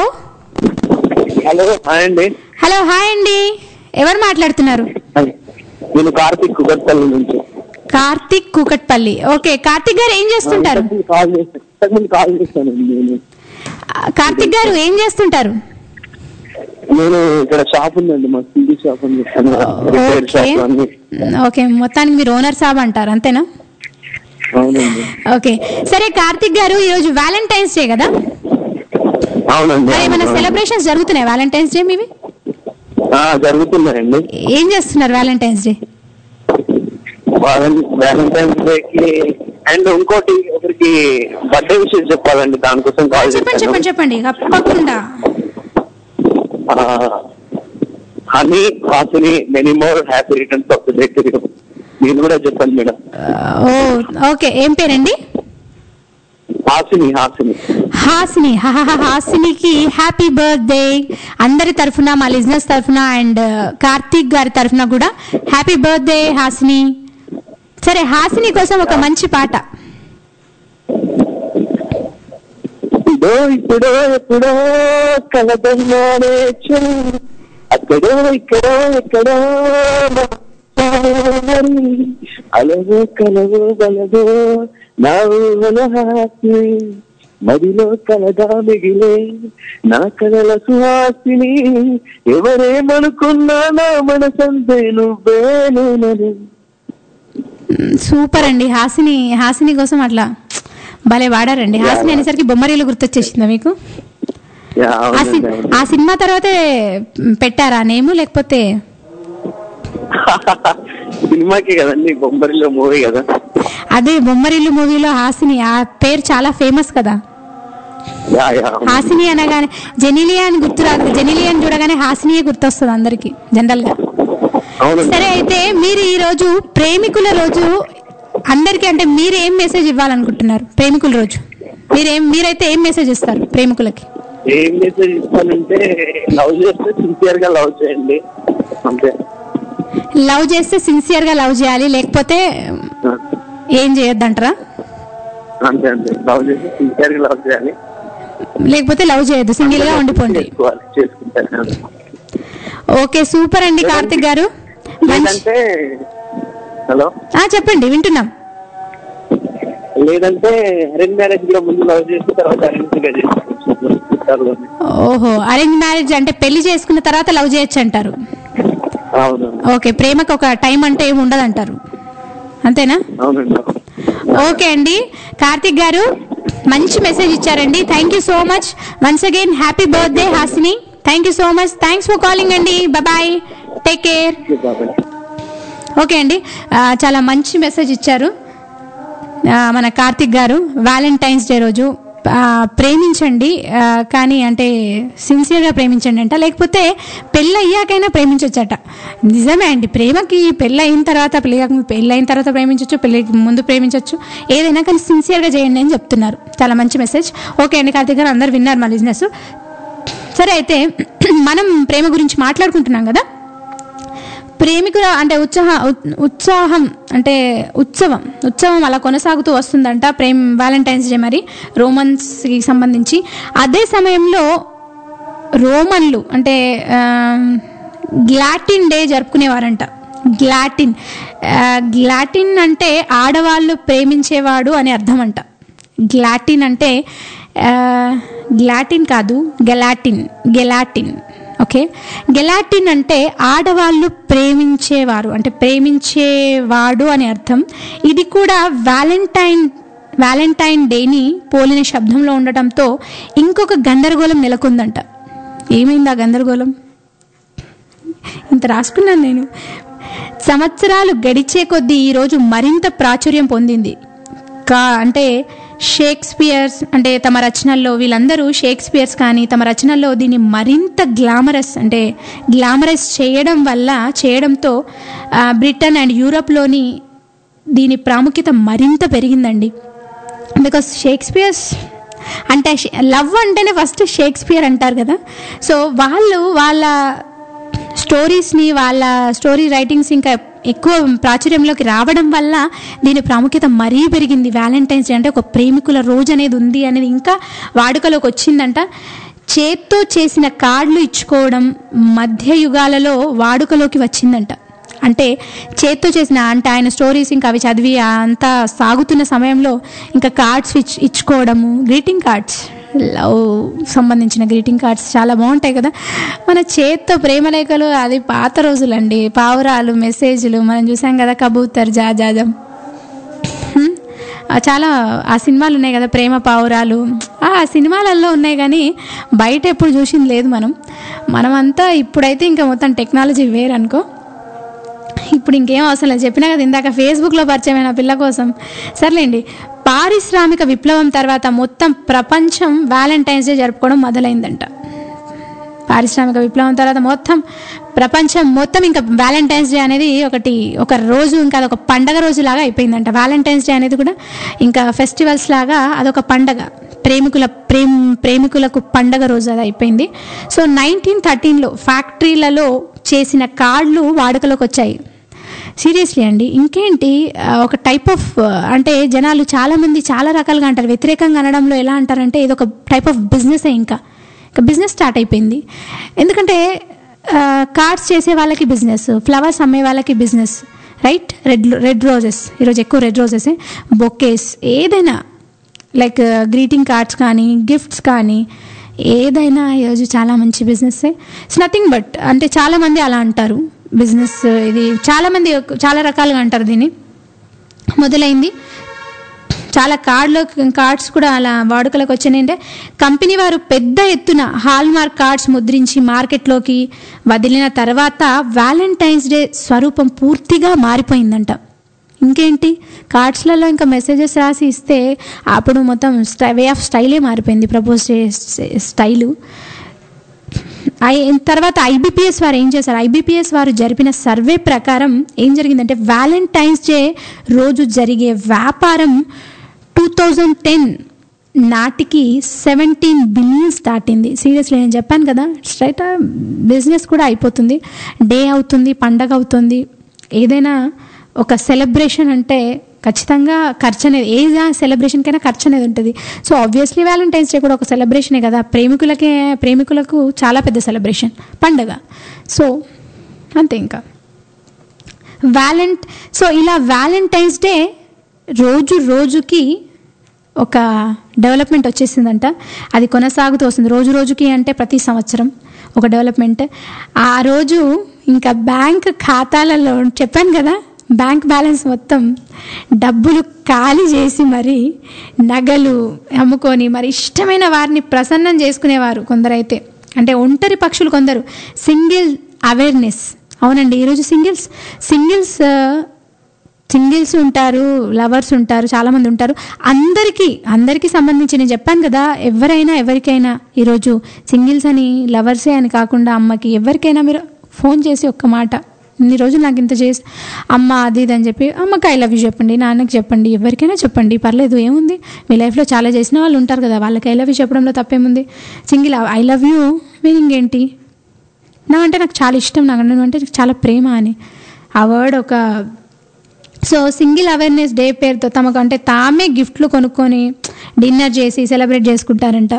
హలో హాయ్ అండి హలో హాయ్ అండి ఎవరు మాట్లాడుతున్నారు నేను కార్తీక్ కుకట్పల్లి నుంచి కార్తిక్ కూకట్పల్లి ఓకే కార్తిక్ గారు ఏం చేస్తుంటారు ఇంతకుముందు కాల్ చేస్తాను ఇంతకుముందు కాల్ చేస్తానండి నేను ఆ, కార్తిక్ గారు ఏం చేస్తుంటారు నేను ఇక్కడ షాప్ ఉందండి మా సిటీ షాప్ అని చెప్తాను రిపేర్ ఓకే షాప్ అన్ని ఓకే మొత్తానికి మీరు ఓనర్ సాబ్ అంటారు అంతేనా అవునండి ఓకే సరే కార్తిక్ గారు ఈరోజు వ్యాలంటైన్స్ డే కదా అవునండి మరి ఏమైనా సెలబ్రేషన్స్ జరుగుతున్నాయి వ్యాలంటైన్స్ డే మీవి ఆ, జరుగుతున్నాయండి ఏం చేస్తున్నారు వ్యాలంటైన్స్ డే వ్యాలంటైన్స్ డే కి అండ్ ఇంకోటి ఒకరికి బర్త్డే విషయం చెప్పాలండి దానికోసం కాల్ చెప్పండి చేశాను చెప్పండి చెప్పండి తప్పకుండా honey Hasini many more happy returns of the day to you. మీరు కూడా చెప్పండి మేడం ఓ ఓకే ఏం పేరండి హాసిని హాసిని హాసిని హహహ, హాసినికి హ్యాపీ బర్త్డే అందరి తరఫున మా లిజినెస్ తరఫున అండ్ కార్తీక్ గారి తరఫున కూడా హ్యాపీ బర్త్డే హాసిని సరే హాసిని కోసం ఒక మంచి పాట ఇదో ఇప్పుడో ఎప్పుడో కలదన్నానే చూ. అక్కడో ఇక్కడో ఎక్కడో మరి అలవో కలవో బలవో నా ఊహల హాసి మదిలో కలదా మిగిలే నా కలల సుహాసిని ఎవరేమనుకున్నా నా మనసంతే నువ్వేనేనని సూపర్ అండి హాసిని హాసిని కోసం అట్లా భలే వాడారండి హాసిని అనేసరికి బొమ్మరీలు గుర్తొచ్చేసిందా మీకు యా, ఆ సి- అవునండి, అవును. ఆ సినిమా తర్వాతే పెట్టారా నేము లేకపోతే సినిమాకి కదండి బొమ్మరిలో మూవీ కదా అదే బొమ్మరిల్లు మూవీలో హాసిని ఆ పేరు చాలా ఫేమస్ కదా యా యా అవును. హాసిని అనగానే జెనిలియా అని గుర్తు రాదు జెనిలియా అని చూడగానే హాసినియే గుర్తొస్తుంది అందరికి జనరల్ గా అవునండి సరే అయితే మీరు ఈ రోజు ప్రేమికుల రోజు అందరికి అంటే మీరు ఏం మెసేజ్ ఇవ్వాలనుకుంటున్నారు ప్రేమికుల రోజు మీరేం మీరైతే ఏం మెసేజ్ ఇస్తారు ప్రేమికులకి ఏం మెసేజ్ ఇస్తానంటే లవ్ చేస్తే సిన్సియర్ గా లవ్ చేయండి అంతే లవ్ చేస్తే సిన్సియర్ గా లవ్ చేయాలి లేకపోతే ఆ, ఏం చేయొద్దంటారా అంతే అంతే లవ్ చేస్తే సిన్సియర్ గా లవ్ చేయాలి లేకపోతే లవ్ చేయొద్దు సింగిల్ గా ఉండిపోండి చేసుకోవాలి చేసుకుంటాను ఓకే సూపర్ అండి కార్తిక్ గారు మంచి లేదంటే హలో ఆ, చెప్పండి వింటున్నాం లేదంటే అరేంజ్ మ్యారేజ్ కూడా ముందు లవ్ చేసిన తర్వాత అరేంజ్ గా చేసుకోవచ్చు ఓహో అరేంజ్ మ్యారేజ్ అంటే పెళ్లి చేసుకున్న తర్వాత లవ్ చేయొచ్చు అంటారు అవును ఓకే ప్రేమకు ఒక టైం అంటే ఏమి ఉండదు అంటారు అంతేనా అవునండి ఓకే అండి కార్తిక్ గారు మంచి మెసేజ్ ఇచ్చారండి thank you so much once again happy birthday Hasini thank you so much thanks for calling అండి బాయ్ టేక్ కేర్ బాబాయ్ ఓకే అండి ఆ, చాలా మంచి మెసేజ్ ఇచ్చారు ఆ, మన కార్తిక్ గారు వ్యాలంటైన్స్ డే రోజు ఆ, ప్రేమించండి ఆ, కానీ అంటే సిన్సియర్గా ప్రేమించండి అంట లేకపోతే పెళ్ళి అయ్యాకైనా ప్రేమించవచ్చట నిజమే అండి ప్రేమకి పెళ్ళి అయిన తర్వాత పెళ్ళి కాకముందు పెళ్ళి అయిన తర్వాత ప్రేమించవచ్చు పెళ్ళికి ముందు ప్రేమించవచ్చు ఏదైనా కానీ సిన్సియర్గా చేయండి అని చెప్తున్నారు చాలా మంచి మెసేజ్ ఓకే అండి కార్తిక్ గారు అందరు విన్నారు మా బిజినెస్ సరే అయితే మనం ప్రేమ గురించి మాట్లాడుకుంటున్నాం కదా ప్రేమికుల అంటే ఉత్సాహ ఉ- ఉత్సాహం అంటే ఉత్సవం ఉత్సవం అలా కొనసాగుతూ వస్తుందంట ప్రేమ్ వ్యాలంటైన్స్ డే మరి రోమన్స్కి సంబంధించి అదే సమయంలో రోమన్లు అంటే ఆ, గ్లాటిన్ డే జరుపుకునేవారంట గ్లాటిన్ ఆ, గ్లాటిన్ అంటే ఆడవాళ్ళు ప్రేమించేవాడు అని అర్థం అంట గ్లాటిన్ అంటే ఆ, గ్లాటిన్ కాదు గెలాటిన్ గెలాటిన్ ఓకే గెలాటిన్ అంటే ఆడవాళ్ళు ప్రేమించేవారు అంటే ప్రేమించేవాడు అని అర్థం ఇది కూడా వ్యాలంటైన్ వ్యాలంటైన్ డేని పోలిన శబ్దంలో ఉండటంతో ఇంకొక గందరగోళం నెలకొందంట ఏమైంది ఆ గందరగోళం ఇంత రాసుకున్నాను నేను సంవత్సరాలు గడిచే కొద్దీ ఈరోజు మరింత ప్రాచుర్యం పొందింది కా అంటే షేక్స్పియర్స్ అంటే తమ రచనల్లో వీళ్ళందరూ షేక్స్పియర్స్ కానీ తమ రచనల్లో దీన్ని మరింత గ్లామరస్ అంటే గ్లామరస్ చేయడం వల్ల చేయడంతో ఆ, బ్రిటన్ అండ్ యూరప్లోని దీని ప్రాముఖ్యత మరింత పెరిగిందండి బికాస్ షేక్స్పియర్స్ అంటే లవ్ అంటేనే ఫస్ట్ షేక్స్పియర్ అంటారు కదా సో వాళ్ళు వాళ్ళ స్టోరీస్ని వాళ్ళ స్టోరీ రైటింగ్స్ ఇంకా ఎక్కువ ప్రాచుర్యంలోకి రావడం వల్ల దీని ప్రాముఖ్యత మరీ పెరిగింది వ్యాలంటైన్స్ డే అంటే ఒక ప్రేమికుల రోజు అనేది ఉంది అనేది ఇంకా వాడుకలోకి వచ్చిందంట చేత్తో చేసిన కార్డులు ఇచ్చుకోవడం మధ్య యుగాలలో వాడుకలోకి వచ్చిందంట అంటే చేత్తో చేసిన అంటే ఆయన స్టోరీస్ ఇంకా అవి చదివి అంతా సాగుతున్న సమయంలో ఇంకా కార్డ్స్ ఇచ్ ఇచ్చుకోవడము గ్రీటింగ్ కార్డ్స్ లవ్ సంబంధించిన గ్రీటింగ్ కార్డ్స్ చాలా బాగుంటాయి కదా మన చేత్తో ప్రేమలేఖలు అది పాత రోజులండి పావురాలు మెసేజ్లు మనం చూసాం కదా కబూతర్ జా జాజం హ్మ్. ఆ చాలా ఆ సినిమాలు ఉన్నాయి కదా ప్రేమ పావురాలు ఆ సినిమాలలో ఉన్నాయి కానీ బయట ఎప్పుడు చూసింది లేదు మనం మనమంతా ఇప్పుడైతే ఇంకా మొత్తం టెక్నాలజీ వేరనుకో ఇప్పుడు ఇంకేం అవసరం లేదు చెప్పినా కదా ఇందాక ఫేస్బుక్లో పరిచయమైన పిల్ల కోసం సర్లేండి పారిశ్రామిక విప్లవం తర్వాత మొత్తం ప్రపంచం వ్యాలంటైన్స్ డే జరుపుకోవడం మొదలైందంట పారిశ్రామిక విప్లవం తర్వాత మొత్తం ప్రపంచం మొత్తం ఇంకా వ్యాలంటైన్స్ డే అనేది ఒకటి ఒక రోజు ఇంకా అదొక పండగ రోజు లాగా అయిపోయిందంట వ్యాలంటైన్స్ డే అనేది కూడా ఇంకా ఫెస్టివల్స్ లాగా అదొక పండగ ప్రేమికుల ప్రేమ్ ప్రేమికులకు పండగ రోజు అది అయిపోయింది సో నైన్టీన్ థర్టీన్లో ఫ్యాక్టరీలలో చేసిన కార్డులు వాడుకలోకి వచ్చాయి సీరియస్లీ అండి ఇంకేంటి ఆ, ఒక టైప్ ఆఫ్ అంటే జనాలు చాలామంది చాలా రకాలుగా అంటారు వ్యతిరేకంగా అనడంలో ఎలా అంటారంటే ఇది ఒక టైప్ ఆఫ్ బిజినెసే ఇంకా ఇంకా బిజినెస్ స్టార్ట్ అయిపోయింది ఎందుకంటే కార్డ్స్ చేసే వాళ్ళకి బిజినెస్ ఫ్లవర్స్ అమ్మే వాళ్ళకి business right red red roses ఈరోజు ఎక్కువ రెడ్ రోజెస్ బొకేస్ ఏదైనా లైక్ గ్రీటింగ్ కార్డ్స్ కానీ గిఫ్ట్స్ కానీ ఏదైనా ఈరోజు చాలా మంచి బిజినెస్ ఇట్స్ నథింగ్ బట్ అంటే చాలామంది అలా అంటారు బిజినెస్ ఇది చాలామంది చాలా రకాలుగా అంటారు దీన్ని మొదలైంది చాలా కార్డులో కార్డ్స్ కూడా అలా వాడుకలోకి వచ్చినాయి అంటే కంపెనీ వారు పెద్ద ఎత్తున హాల్ మార్క్ కార్డ్స్ ముద్రించి మార్కెట్లోకి వదిలిన తర్వాత వ్యాలంటైన్స్ డే స్వరూపం పూర్తిగా మారిపోయిందంట ఇంకేంటి కార్డ్స్లలో ఇంకా మెసేజెస్ రాసి ఇస్తే అప్పుడు మొత్తం స్టై వే ఆఫ్ స్టైలే మారిపోయింది ప్రపోజ్ స్టైలు ఐ తర్వాత ఐబీపీఎస్ వారు ఏం చేశారు ఐబీపీఎస్ వారు జరిపిన సర్వే ప్రకారం ఏం జరిగిందంటే వ్యాలంటైన్స్ డే రోజు జరిగే వ్యాపారం టూ థౌజండ్ టెన్ నాటికి సెవెంటీన్ బిలియన్స్ దాటింది సీరియస్లీ నేను చెప్పాను కదా స్ట్రైట్ బిజినెస్ కూడా అయిపోతుంది డే అవుతుంది పండగ అవుతుంది ఏదైనా ఒక సెలబ్రేషన్ అంటే ఖచ్చితంగా ఖర్చు అనేది ఏ సెలబ్రేషన్కైనా ఖర్చు అనేది ఉంటుంది సో ఆబ్వియస్లీ వ్యాలంటైన్స్ డే కూడా ఒక సెలబ్రేషనే కదా ప్రేమికులకే ప్రేమికులకు చాలా పెద్ద సెలబ్రేషన్ పండగ సో అంతే ఇంకా వ్యాలంట్ సో ఇలా వ్యాలంటైన్స్ డే రోజు రోజుకి ఒక డెవలప్మెంట్ వచ్చేసిందంట అది కొనసాగుతూ వస్తుంది రోజు రోజుకి అంటే ప్రతి సంవత్సరం ఒక డెవలప్మెంట్ ఆ రోజు ఇంకా బ్యాంక్ ఖాతాలలో చెప్పాను కదా బ్యాంక్ బ్యాలెన్స్ మొత్తం డబ్బులు ఖాళీ చేసి మరి నగలు అమ్ముకొని మరి ఇష్టమైన వారిని ప్రసన్నం చేసుకునేవారు కొందరైతే అంటే ఒంటరి పక్షులు కొందరు సింగిల్ అవేర్నెస్ అవునండి ఈరోజు సింగిల్స్ సింగిల్స్ సింగిల్స్ ఉంటారు లవర్స్ ఉంటారు చాలామంది ఉంటారు అందరికీ అందరికీ సంబంధించి నేను చెప్పాను కదా ఎవరైనా ఎవరికైనా ఈరోజు సింగిల్స్ అని లవర్సే అని కాకుండా అమ్మకి ఎవరికైనా మీరు ఫోన్ చేసి ఒక్క మాట ఇన్ని రోజులు నాకు ఇంత చేసి అమ్మ అది ఇది అని చెప్పి అమ్మకి ఐ లవ్ యూ చెప్పండి నాన్నకి చెప్పండి ఎవరికైనా చెప్పండి పర్లేదు ఏముంది మీ లైఫ్లో చాలా చేసిన వాళ్ళు ఉంటారు కదా వాళ్ళకి ఐ లవ్ యూ చెప్పడంలో తప్పేముంది single I love you meaning ఏంటి నా అంటే నాకు చాలా ఇష్టం నాకు నువ్వు అంటే నాకు చాలా ప్రేమ అని ఆ వర్డ్ ఒక సో సింగిల్ అవేర్నెస్ డే పేరుతో తమకు అంటే తామే గిఫ్ట్లు కొనుక్కొని డిన్నర్ చేసి సెలబ్రేట్ చేసుకుంటారంట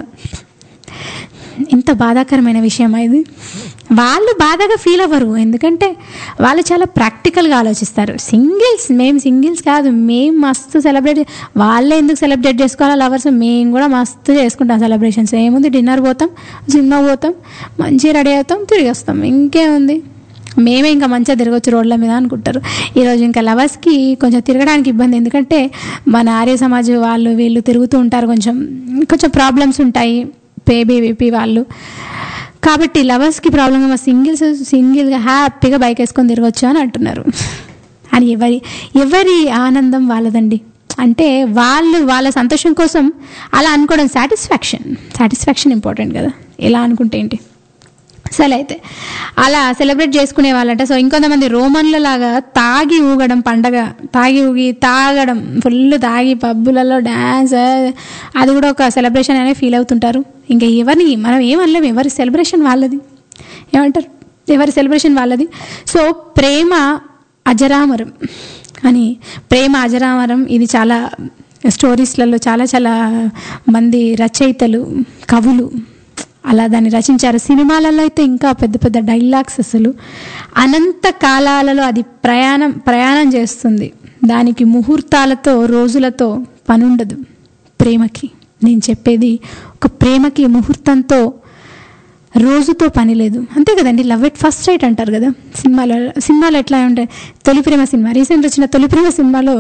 ఇంత బాధాకరమైన విషయం ఇది వాళ్ళు బాధగా ఫీల్ అవ్వరు ఎందుకంటే వాళ్ళు చాలా ప్రాక్టికల్గా ఆలోచిస్తారు సింగిల్స్ మేము సింగిల్స్ కాదు మేము మస్తు సెలబ్రేట్ వాళ్ళే ఎందుకు సెలబ్రేట్ చేసుకోవాలా లవర్స్ మేము కూడా మస్తు చేసుకుంటాం సెలబ్రేషన్స్ ఏముంది డిన్నర్ పోతాం సినిమా పోతాం మంచిగా రెడీ అవుతాం తిరిగి వస్తాం ఇంకేముంది మేమే ఇంకా మంచిగా తిరగచ్చు రోడ్ల మీద అనుకుంటారు ఈరోజు ఇంకా లవర్స్కి కొంచెం తిరగడానికి ఇబ్బంది ఎందుకంటే మన ఆర్య సమాజ్ వాళ్ళు వీళ్ళు తిరుగుతూ ఉంటారు కొంచెం కొంచెం ప్రాబ్లమ్స్ ఉంటాయి బేబీ బీపీ వాళ్ళు కాబట్టి లవర్స్కి ప్రాబ్లం మా సింగిల్స్ సింగిల్గా హ్యాపీగా బైక్ వేసుకొని తిరగచ్చు అని అంటున్నారు అని ఎవరి ఎవరి ఆనందం వాళ్ళదండి అంటే వాళ్ళు వాళ్ళ సంతోషం కోసం అలా అనుకోవడం సాటిస్ఫాక్షన్ సాటిస్ఫాక్షన్ ఇంపార్టెంట్ కదా ఎలా అనుకుంటే ఏంటి సరే అయితే అలా సెలబ్రేట్ చేసుకునే వాళ్ళంట సో ఇంకొంతమంది రోమన్ల లాగా తాగి ఊగడం పండగ తాగి ఊగి తాగడం ఫుల్ తాగి పబ్బులలో డ్యాన్స్ అది కూడా ఒక సెలబ్రేషన్ అనే ఫీల్ అవుతుంటారు ఇంకా ఎవరిని మనం ఏమనలేము ఎవరి సెలబ్రేషన్ వాళ్ళది ఏమంటారు ఎవరి సెలబ్రేషన్ వాళ్ళది సో ప్రేమ అజరామరం అని ప్రేమ అజరామరం ఇది చాలా స్టోరీస్లలో చాలా చాలా మంది రచయితలు కవులు అలా దాన్ని రచించారు సినిమాలలో అయితే ఇంకా పెద్ద పెద్ద డైలాగ్స్ అసలు అనంత కాలాలలో అది ప్రయాణం ప్రయాణం చేస్తుంది దానికి ముహూర్తాలతో రోజులతో పనుండదు ప్రేమకి నేను చెప్పేది ఒక ప్రేమకి ముహూర్తంతో రోజుతో పని లేదు అంతే కదండి లవ్ ఎట్ ఫస్ట్ రైట్ అంటారు కదా సినిమాలో సినిమాలో ఎట్లా ఉంటాయి తొలి ప్రేమ సినిమా రీసెంట్ వచ్చిన తొలి ప్రేమ సినిమాలో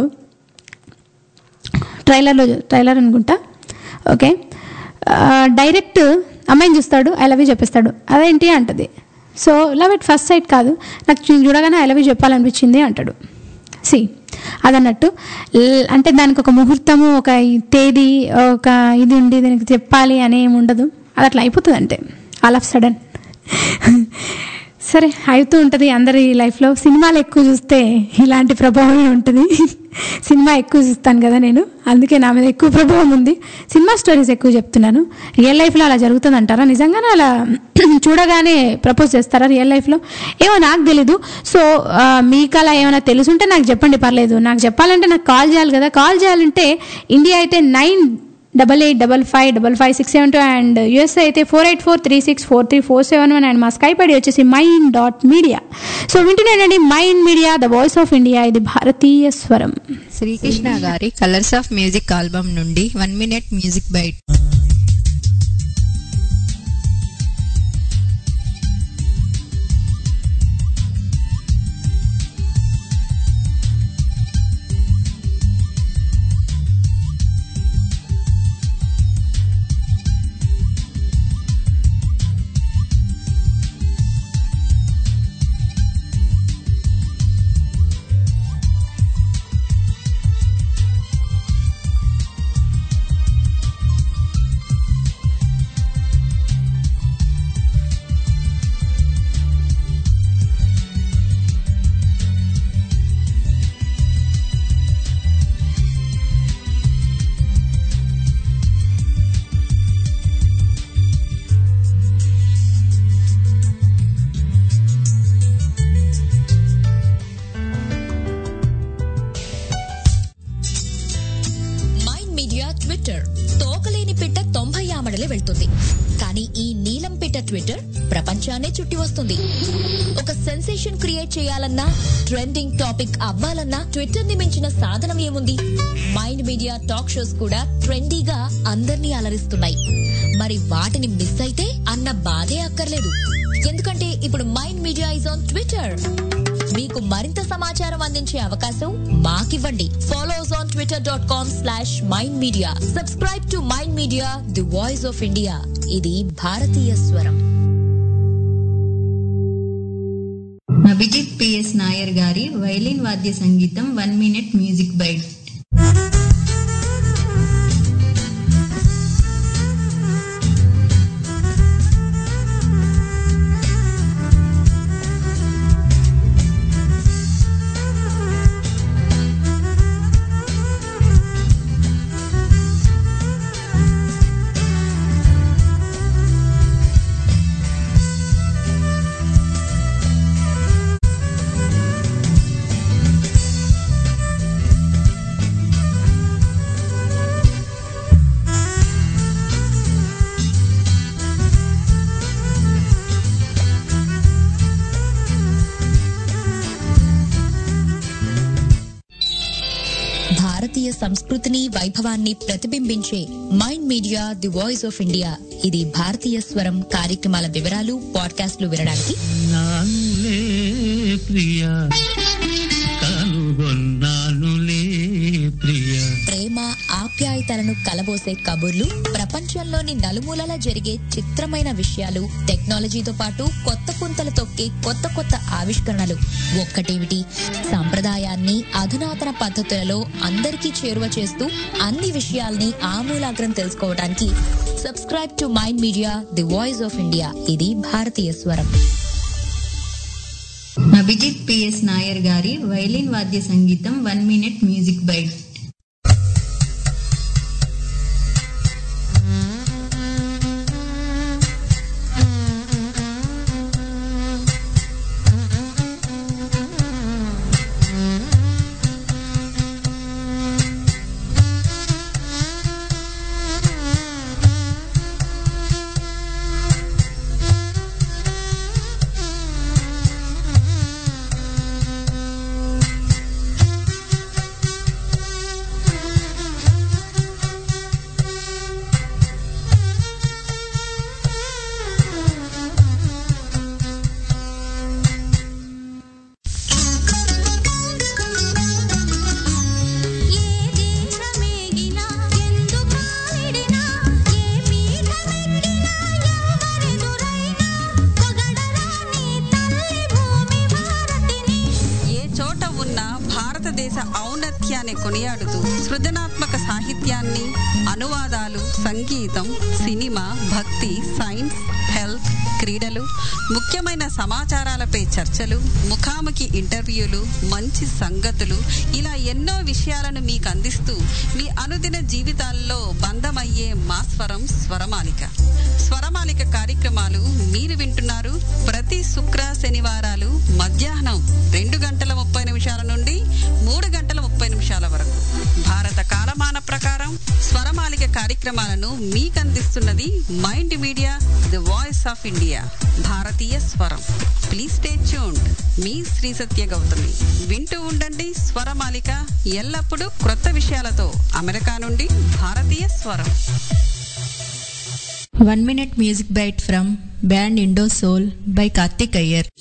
ట్రైలర్లో ట్రైలర్ అనుకుంటా ఓకే డైరెక్ట్ అమ్మాయిని చూస్తాడు ఐ లవ్ యూ చెప్పేస్తాడు అదేంటి అంటది so love at first sight కాదు నాకు చూ- చూడగానే ఐ లవ్ యూ చెప్పాలనిపించింది అంటాడు సి అదన్నట్టు ల్- అంటే దానికి ఒక ముహూర్తము ఒక ఈ తేదీ ఒక ఇది ఉండి దీనికి చెప్పాలి అని ఏమి ఉండదు అది అట్లా అయిపోతుంది అంటే ఆల్ ఆఫ్ సడన్ సరే అవుతూ ఉంటుంది అందరి లైఫ్లో సినిమాలు ఎక్కువ చూస్తే ఇలాంటి ప్రభావమే ఉంటుంది సినిమా ఎక్కువ చూస్తాను కదా నేను అందుకే నా మీద ఎక్కువ ప్రభావం ఉంది సినిమా స్టోరీస్ ఎక్కువ చెప్తున్నాను రియల్ లైఫ్లో అలా జరుగుతుంది అంటారా నిజంగానే అలా చూడగానే ప్రపోజ్ చేస్తారా రియల్ లైఫ్లో ఏమో నాకు తెలీదు సో ఆ, మీకు అలా ఏమైనా తెలుసుంటే నాకు చెప్పండి పర్లేదు నాకు చెప్పాలంటే నాకు కాల్ చేయాలి కదా కాల్ చేయాలంటే ఇండియా అయితే nine double eight double five double five six seven two and USA అయితే four eight four three six four three four seven one and మా స్కైప్ ఐడి వచ్చేసి మైండ్ డాట్ మీడియా సో వింటున్నానండి Mind Media the voice of India ఇది భారతీయ స్వరం శ్రీకృష్ణ గారి colours of music album నుండి one minute music bite Mind Media Twitter తోకలేని పిట్ట తొంభై ఆమడలే వెళ్తుంది కానీ ఈ నీలం పిట్ట ట్విట్టర్ ప్రపంచాన్నే చుట్టి వస్తుంది ఒక సెన్సేషన్ క్రియేట్ చేయాలన్నా ట్రెండింగ్ టాపిక్ అవ్వాలన్నా ట్విట్టర్ ని మించిన సాధనం ఏముంది మైండ్ మీడియా టాక్ షోస్ కూడా ట్రెండీగా అందర్నీ అలరిస్తున్నాయి మరి వాటిని మిస్ అయితే అన్న బాధే అక్కర్లేదు ఎందుకంటే ఇప్పుడు Mind Media is on Twitter మీకు మరింత సమాచారం అందించే అవకాశం మాకివ్వండి follow us on Twitter dot com slash Mind Media subscribe to Mind Media the voice of India ఇది భారతీయ స్వరం అభిజిత్ పిఎస్ నాయర్ గారి వైలిన్ వాద్య సంగీతం వన్ మినిట్ మ్యూజిక్ బైట్ భారతీయ సంస్కృతిని వైభవాన్ని ప్రతిబింబించే Mind Media the voice of India ఇది భారతీయ స్వరం కార్యక్రమాల వివరాలు పాడ్కాస్ట్లు వినడానికి నానులే ప్రియ కనుగొన్నానులే ప్రియ ప్రేమ ఆప్యాయతలను కలబోసే కబుర్లు ప్రపంచంలోని నలుమూలలా జరిగే చిత్రమైన విషయాలు టెక్నాలజీతో పాటు కొత్త పుంతలు తొక్కే కొత్త కొత్త ఆవిష్కరణలు ఒక్కటేమిటి సంప్రదాయాన్ని అధునాతన పద్ధతులలో అందరికీ చేరువ చేస్తూ అన్ని విషయాల్ని ఆమూలాగ్రం తెలుసుకోవడానికి subscribe to Mind Media the voice of India ఇది భారతీయ స్వరం అభిజిత్ పిఎస్ నాయర్ గారి వైలిన్ వాద్య సంగీతం వన్ మినిట్ మ్యూజిక్ బైట్ ఏ చోట ఉన్నా భారతదేశ ఔన్నత్యాన్ని కొనియాడుతూ సృజనాత్మక సాహిత్యాన్ని అనువాదాలు సంగీతం సినిమా భక్తి సైన్స్ హెల్త్ క్రీడలు ముఖ్యమైన సమాచారాలపై చర్చలు ముఖాముఖి ఇంటర్వ్యూలు మంచి సంగతులు ఇలా ఎన్నో విషయాలను మీకు అందిస్తూ మీ అనుదిన జీవితాల్లో బంధమయ్యే మా స్వరం స్వరమాలిక స్వరమాలిక కార్యక్రమాలు మీరు వింటున్నారు ప్రతి శుక్ర శనివారాలు మధ్యాహ్నం రెండు గంటల ముప్పై నిమిషాల నుండి మూడు గంటల ముప్పై నిమిషాల వరకు భారత కాలమాన ప్రకారం స్వరమాలిక కార్యక్రమాలను మీకు అందిస్తున్నది Mind Media the voice of India భారతీయ స్వరం ప్లీజ్ స్టే ట్యూన్డ్ మీ శ్రీ సత్య గౌతమి వింటూ ఉండండి స్వరమాలిక ఎల్లప్పుడూ క్రొత్త విషయాలతో అమెరికా నుండి భారతీయ స్వరం one minute music bite from band Indo Soul by Karthik Iyer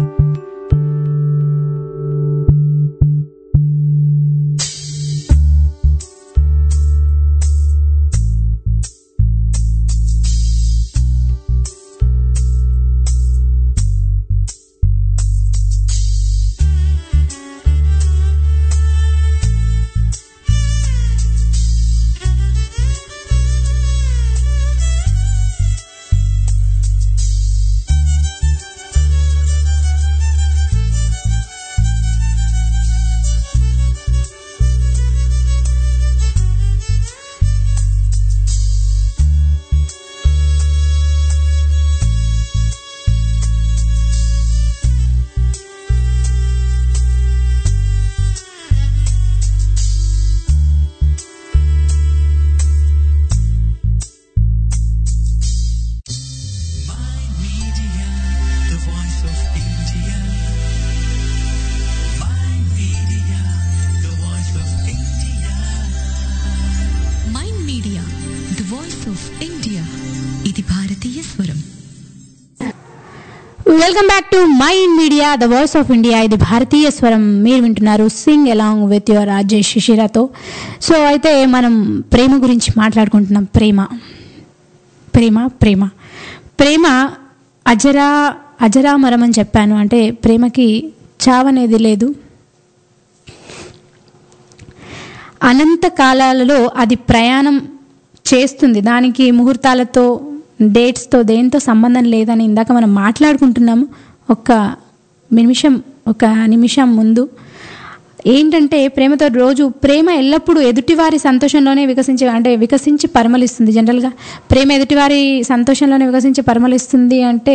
the voice of India. Mind Media, the voice of India. Mind Media the voice of India ఇది భారతీయ స్వరం welcome back to Mind Media the voice of India ఇది భారతీయ స్వరం మీరు వింటున్నారు sing along with your Rajesh శిశిరాతో so అయితే మనం ప్రేమ గురించి మాట్లాడుకుంటున్నాం ప్రేమ ప్రేమ ప్రేమ ప్రేమ అజరా అజరామరం అని చెప్పాను అంటే ప్రేమకి చావనేది లేదు అనంత కాలాలలో అది ప్రయాణం చేస్తుంది దానికి ముహూర్తాలతో డేట్స్తో దేంతో సంబంధం లేదని ఇందాక మనం మాట్లాడుకుంటున్నాము ఒక నిమిషం ఒక నిమిషం ముందు ఏంటంటే ప్రేమతో రోజు ప్రేమ ఎల్లప్పుడూ ఎదుటివారి సంతోషంలోనే వికసించి అంటే వికసించి పరిమళిస్తుంది జనరల్గా ప్రేమ ఎదుటివారి సంతోషంలోనే వికసించి పరిమళిస్తుంది అంటే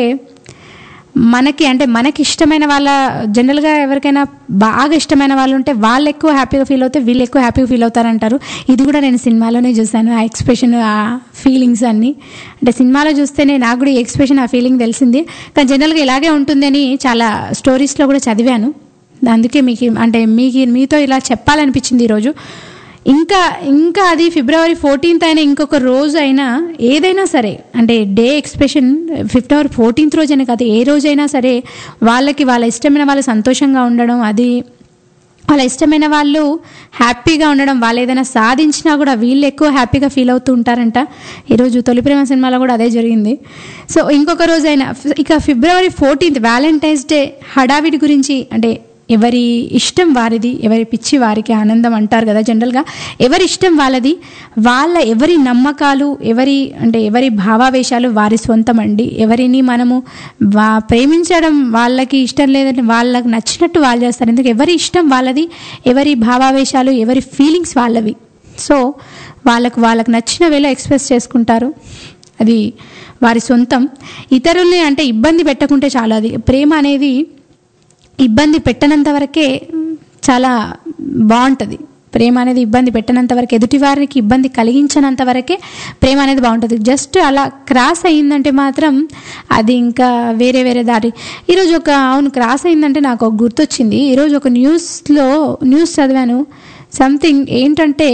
మనకి అంటే మనకి ఇష్టమైన వాళ్ళ జనరల్గా ఎవరికైనా బాగా ఇష్టమైన వాళ్ళు ఉంటే వాళ్ళు ఎక్కువ హ్యాపీగా ఫీల్ అవుతే వీళ్ళు ఎక్కువ హ్యాపీగా ఫీల్ అవుతారంటారు ఇది కూడా నేను సినిమాలోనే చూశాను ఆ ఎక్స్ప్రెషన్ ఆ ఫీలింగ్స్ అన్నీ అంటే సినిమాలో చూస్తేనే నాకు కూడా ఈ ఎక్స్ప్రెషన్ ఆ ఫీలింగ్ తెలిసింది కానీ జనరల్గా ఇలాగే ఉంటుందని చాలా స్టోరీస్లో కూడా చదివాను అందుకే మీకు అంటే మీకు మీతో ఇలా చెప్పాలనిపించింది ఈరోజు ఇంకా ఇంకా అది ఫిబ్రవరి ఫోర్టీన్త్ అయినా ఇంకొక రోజు అయినా ఏదైనా సరే అంటే డే ఎక్స్ప్రెషన్ ఫిబ్రవరి ఫోర్టీన్త్ రోజైనా కాదు ఏ రోజైనా సరే వాళ్ళకి వాళ్ళ ఇష్టమైన వాళ్ళు సంతోషంగా ఉండడం అది వాళ్ళ ఇష్టమైన వాళ్ళు హ్యాపీగా ఉండడం వాళ్ళు ఏదైనా సాధించినా కూడా వీళ్ళు ఎక్కువ హ్యాపీగా ఫీల్ అవుతూ ఉంటారంట ఈరోజు తొలి ప్రేమ సినిమాలో కూడా అదే జరిగింది సో ఇంకొక రోజైనా ఇక ఫిబ్రవరి ఫోర్టీన్త్ వ్యాలంటైన్స్ డే హడావిడి గురించి అంటే ఎవరి ఇష్టం వారిది ఎవరి పిచ్చి వారికి ఆనందం అంటారు కదా జనరల్గా ఎవరి ఇష్టం వాళ్ళది వాళ్ళ ఎవరి నమ్మకాలు ఎవరి అంటే ఎవరి భావావేశాలు వారి సొంతం అండి ఎవరిని మనము వా ప్రేమించడం వాళ్ళకి ఇష్టం లేదంటే వాళ్ళకి నచ్చినట్టు వాళ్ళు చేస్తారు ఎందుకు ఎవరి ఇష్టం వాళ్ళది ఎవరి భావావేశాలు ఎవరి ఫీలింగ్స్ వాళ్ళవి సో వాళ్ళకు వాళ్ళకి నచ్చిన వేళ ఎక్స్ప్రెస్ చేసుకుంటారు అది వారి సొంతం ఇతరుల్ని అంటే ఇబ్బంది పెట్టకుంటే చాలు అది ప్రేమ అనేది ఇబ్బంది పెట్టనంత వరకే చాలా బాగుంటుంది ప్రేమ అనేది ఇబ్బంది పెట్టనంత వరకు ఎదుటి వారికి ఇబ్బంది కలిగించనంత వరకే ప్రేమ అనేది బాగుంటుంది జస్ట్ అలా క్రాస్ అయ్యిందంటే మాత్రం అది ఇంకా వేరే వేరే దారి ఈరోజు ఒక అవును క్రాస్ అయిందంటే నాకు ఒక గుర్తొచ్చింది ఈరోజు ఒక న్యూస్లో న్యూస్ చదివాను సంథింగ్ ఏంటంటే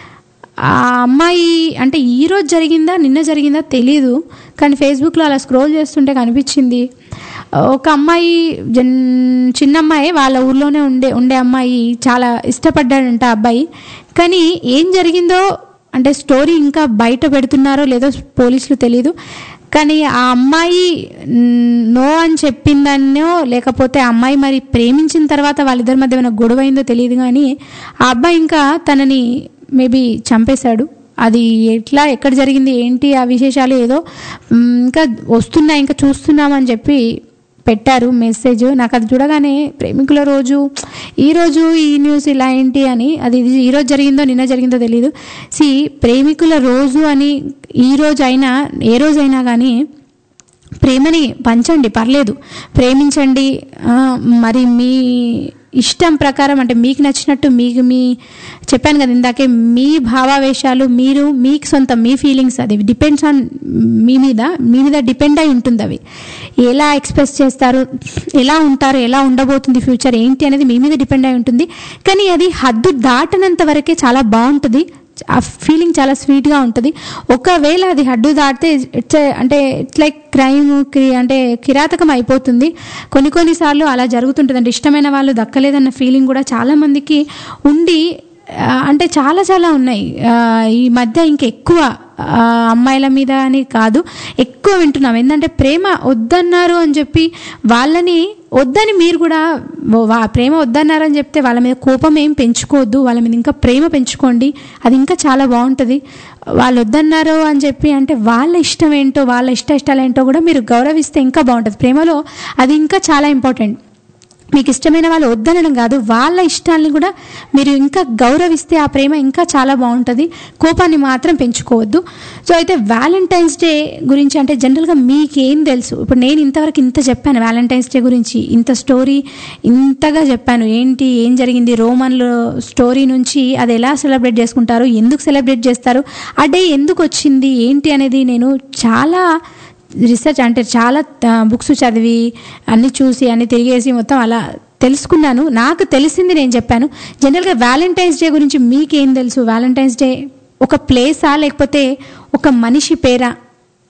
ఆ అమ్మాయి అంటే ఈ రోజు జరిగిందా నిన్న జరిగిందా తెలీదు కానీ ఫేస్బుక్లో అలా స్క్రోల్ చేస్తుంటే కనిపించింది ఒక అమ్మాయి జన్ చిన్న అమ్మాయి వాళ్ళ ఊర్లోనే ఉండే ఉండే అమ్మాయి చాలా ఇష్టపడ్డాడంట ఆ అబ్బాయి కానీ ఏం జరిగిందో అంటే స్టోరీ ఇంకా బయట పెడుతున్నారో లేదో పోలీసులు తెలీదు కానీ ఆ అమ్మాయి మ్, నో అని చెప్పిందనో లేకపోతే ఆ అమ్మాయి మరి ప్రేమించిన తర్వాత వాళ్ళిద్దరి మధ్య ఏమైనా గొడవ అయిందో తెలియదు కానీ ఆ అబ్బాయి ఇంకా తనని మేబీ చంపేశాడు అది ఎట్లా ఎక్కడ జరిగింది ఏంటి ఆ విశేషాలు ఏదో మ్, ఇంకా వస్తున్నాయి ఇంకా చూస్తున్నామని చెప్పి పెట్టారు మెసేజ్ నాకు అది చూడగానే ప్రేమికుల రోజు ఈ రోజు ఈ న్యూస్ ఇలా ఏంటి అని అది ఇది ఈ రోజు జరిగిందో నిన్న జరిగిందో తెలియదు సి ప్రేమికుల రోజు అని ఈ రోజు అయినా ఏ రోజైనా కానీ ప్రేమని పంచండి పర్లేదు ప్రేమించండి ఆ, మరి మీ ఇష్టం ప్రకారం అంటే మీకు నచ్చినట్టు మీకు మీ చెప్పాను కదా ఇందాకే మీ భావావేశాలు మీరు మీకు సొంతం మీ ఫీలింగ్స్ అది డిపెండ్స్ ఆన్ మీ మీద మీ మీద డిపెండ్ అయి ఉంటుంది అవి ఎలా ఎక్స్ప్రెస్ చేస్తారు ఎలా ఉంటారు ఎలా ఉండబోతుంది ఫ్యూచర్ ఏంటి అనేది మీ మీద డిపెండ్ అయి ఉంటుంది కానీ అది హద్దు దాటనంత వరకే చాలా బాగుంటుంది ఆ ఫీలింగ్ చాలా స్వీట్గా ఉంటుంది ఒకవేళ అది హడ్డు దాటితే ఇట్స్ అంటే ఇట్స్ లైక్ క్రైమ్ అంటే కిరాతకం అయిపోతుంది కొన్ని కొన్నిసార్లు అలా జరుగుతుంటుంది అంటే ఇష్టమైన వాళ్ళు దక్కలేదన్న ఫీలింగ్ కూడా చాలామందికి ఉండి ఆ, అంటే చాలా చాలా ఉన్నాయి ఆ, ఈ మధ్య ఇంకెక్కువ ఆ, అమ్మాయిల మీద అని కాదు ఎక్కువ వింటున్నాం ఏంటంటే ప్రేమ వద్దన్నారు అని చెప్పి వాళ్ళని వద్దని మీరు కూడా ఓ వా ప్రేమ వద్దన్నారని చెప్తే వాళ్ళ మీద కోపం ఏం పెంచుకోవద్దు వాళ్ళ మీద ఇంకా ప్రేమ పెంచుకోండి అది ఇంకా చాలా బాగుంటుంది వాళ్ళు వద్దన్నారు అని చెప్పి అంటే వాళ్ళ ఇష్టం ఏంటో వాళ్ళ ఇష్ట ఇష్టాలు ఏంటో కూడా మీరు గౌరవిస్తే ఇంకా బాగుంటుంది ప్రేమలో అది ఇంకా చాలా ఇంపార్టెంట్ మీకు ఇష్టమైన వాళ్ళు వద్దనడం కాదు వాళ్ళ ఇష్టాలని కూడా మీరు ఇంకా గౌరవిస్తే ఆ ప్రేమ ఇంకా చాలా బాగుంటుంది కోపాన్ని మాత్రం పెంచుకోవద్దు సో అయితే వ్యాలంటైన్స్ డే గురించి అంటే జనరల్గా మీకేం తెలుసు ఇప్పుడు నేను ఇంతవరకు ఇంత చెప్పాను వ్యాలంటైన్స్ డే గురించి ఇంత స్టోరీ ఇంతగా చెప్పాను ఏంటి ఏం జరిగింది రోమన్లో స్టోరీ నుంచి అది ఎలా సెలబ్రేట్ చేసుకుంటారు ఎందుకు సెలబ్రేట్ చేస్తారు ఆ డే ఎందుకు వచ్చింది ఏంటి అనేది నేను చాలా రీసెర్చ్ అంటే చాలా బుక్స్ చదివి అన్ని చూసి అన్ని తిరిగేసి మొత్తం అలా తెలుసుకున్నాను నాకు తెలిసింది నేను చెప్పాను జనరల్గా వ్యాలంటైన్స్ డే గురించి మీకేం తెలుసు వ్యాలంటైన్స్ డే ఒక ప్లేసా లేకపోతే ఒక మనిషి పేరా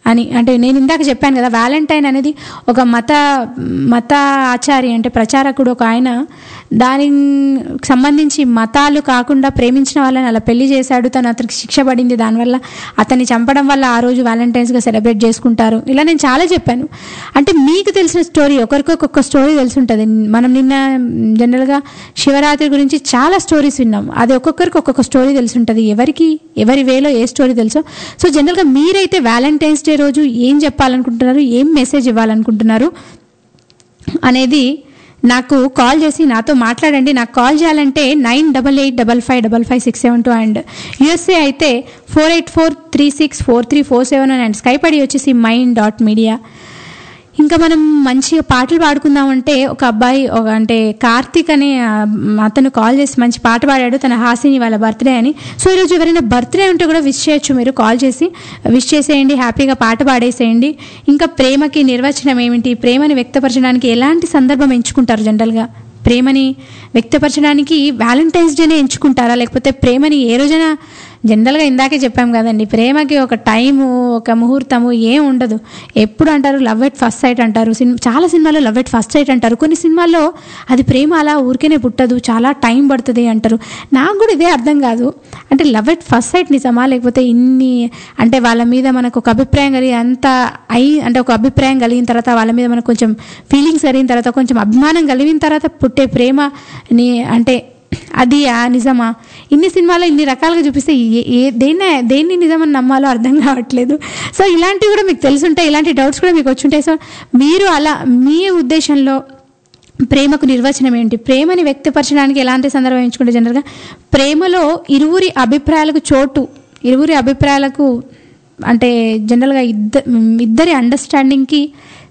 అని అంటే నేను ఇందాక చెప్పాను కదా వ్యాలంటైన్ అనేది ఒక మత మత ఆచారి అంటే ప్రచారకుడు ఒక ఆయన దానికి సంబంధించి మతాలు కాకుండా ప్రేమించిన వాళ్ళని అలా పెళ్లి చేశాడు తను అతనికి శిక్ష పడింది దానివల్ల అతన్ని చంపడం వల్ల ఆ రోజు వ్యాలంటైన్స్గా సెలబ్రేట్ చేసుకుంటారు ఇలా నేను చాలా చెప్పాను అంటే మీకు తెలిసిన స్టోరీ ఒకరికి ఒక్కొక్క స్టోరీ తెలిసి ఉంటుంది మనం నిన్న జనరల్గా శివరాత్రి గురించి చాలా స్టోరీస్ విన్నాం అది ఒక్కొక్కరికి ఒక్కొక్క స్టోరీ తెలిసి ఉంటుంది ఎవరికి ఎవరి వేలో ఏ స్టోరీ తెలుసో సో జనరల్గా మీరైతే వ్యాలంటైన్స్ డే రోజు ఏం చెప్పాలనుకుంటున్నారు ఏం మెసేజ్ ఇవ్వాలనుకుంటున్నారు అనేది నాకు కాల్ చేసి నాతో మాట్లాడండి నాకు కాల్ చేయాలంటే nine double eight double five double five six seven two and USA అయితే four eight four three six four three four seven and Skype ID వచ్చేసి మైండ్ డాట్ మీడియా ఇంకా మనం మంచిగా పాటలు పాడుకుందామంటే ఒక అబ్బాయి ఒక అంటే కార్తీక్ అనే ఆ, అతను కాల్ చేసి మంచి పాట పాడాడు తన హాసిని వాళ్ళ బర్త్డే అని సో ఈరోజు ఎవరైనా బర్త్డే ఉంటే కూడా విష్ చేయొచ్చు మీరు కాల్ చేసి విష్ చేసేయండి హ్యాపీగా పాట పాడేసేయండి ఇంకా ప్రేమకి నిర్వచనం ఏమిటి ప్రేమని వ్యక్తపరచడానికి ఎలాంటి సందర్భం ఎంచుకుంటారు జనరల్గా ప్రేమని వ్యక్తపరచడానికి వ్యాలంటైన్స్ డేనే ఎంచుకుంటారా లేకపోతే ప్రేమని ఏ రోజైనా జనరల్గా ఇందాకే చెప్పాం కదండి ప్రేమకి ఒక టైము ఒక ముహూర్తము ఏం ఉండదు ఎప్పుడు అంటారు లవ్ ఎట్ ఫస్ట్ సైట్ అంటారు సినిమా చాలా సినిమాల్లో లవ్ ఎట్ ఫస్ట్ సైట్ అంటారు కొన్ని సినిమాల్లో అది ప్రేమ అలా ఊరికేనే పుట్టదు చాలా టైం పడుతుంది అంటారు నాకు కూడా ఇదే అర్థం కాదు అంటే లవ్ ఎట్ ఫస్ట్ సైట్ నిజమా లేకపోతే ఇన్ని అంటే వాళ్ళ మీద మనకు ఒక అభిప్రాయం కలిగి అంత అయి అంటే ఒక అభిప్రాయం కలిగిన తర్వాత వాళ్ళ మీద మనకు కొంచెం ఫీలింగ్స్ కలిగిన తర్వాత కొంచెం అభిమానం కలిగిన తర్వాత పుట్టే ప్రేమ ని అంటే అది ఆ నిజమా ఇన్ని సినిమాలో ఇన్ని రకాలుగా చూపిస్తే ఏ- ఏ దేన్ని దేన్ని నిజమని నమ్మాలో అర్థం కావట్లేదు సో ఇలాంటివి కూడా మీకు తెలుసుంటాయి ఇలాంటి డౌట్స్ కూడా మీకు వచ్చుంటాయి సో మీరు అలా మీ ఉద్దేశంలో ప్రేమకు నిర్వచనం ఏంటి ప్రేమని వ్యక్తపరచడానికి ఎలాంటి సందర్భం ఎంచుకుంటే జనరల్గా ప్రేమలో ఇరువురి అభిప్రాయాలకు చోటు ఇరువురి అభిప్రాయాలకు అంటే జనరల్గా ఇద్ద ఇద్దరి అండర్స్టాండింగ్కి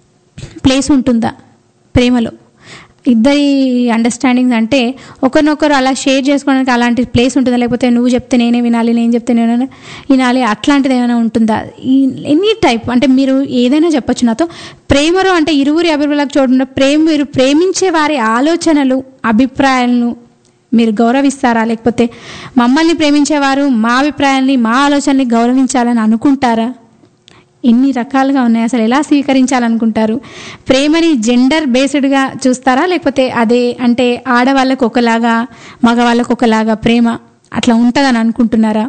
ప్లేస్ ఉంటుందా ప్రేమలో ఇద్దరి అండర్స్టాండింగ్స్ అంటే ఒకరినొకరు అలా షేర్ చేసుకోవడానికి అలాంటి ప్లేస్ ఉంటుందా లేకపోతే నువ్వు చెప్తే నేనే వినాలి నేను చెప్తే నేను వినాలి అట్లాంటిది ఏమైనా ఉంటుందా ఈ ఎనీ టైప్ అంటే మీరు ఏదైనా చెప్పొచ్చు నాతో ప్రేమలో అంటే ఇరువురి అభిప్రాయాలకు చూడకుండా ప్రేమ మీరు ప్రేమించే వారి ఆలోచనలు అభిప్రాయాలను మీరు గౌరవిస్తారా లేకపోతే మమ్మల్ని ప్రేమించేవారు మా అభిప్రాయాల్ని మా ఆలోచనల్ని గౌరవించాలని అనుకుంటారా ఎన్ని రకాలుగా ఉన్నాయి అసలు ఎలా స్వీకరించాలనుకుంటారు ప్రేమని జెండర్ బేస్డ్గా చూస్తారా లేకపోతే అదే అంటే ఆడవాళ్ళకు ఒకలాగా మగవాళ్ళకు ఒకలాగా ప్రేమ అట్లా ఉంటుందని అనుకుంటున్నారా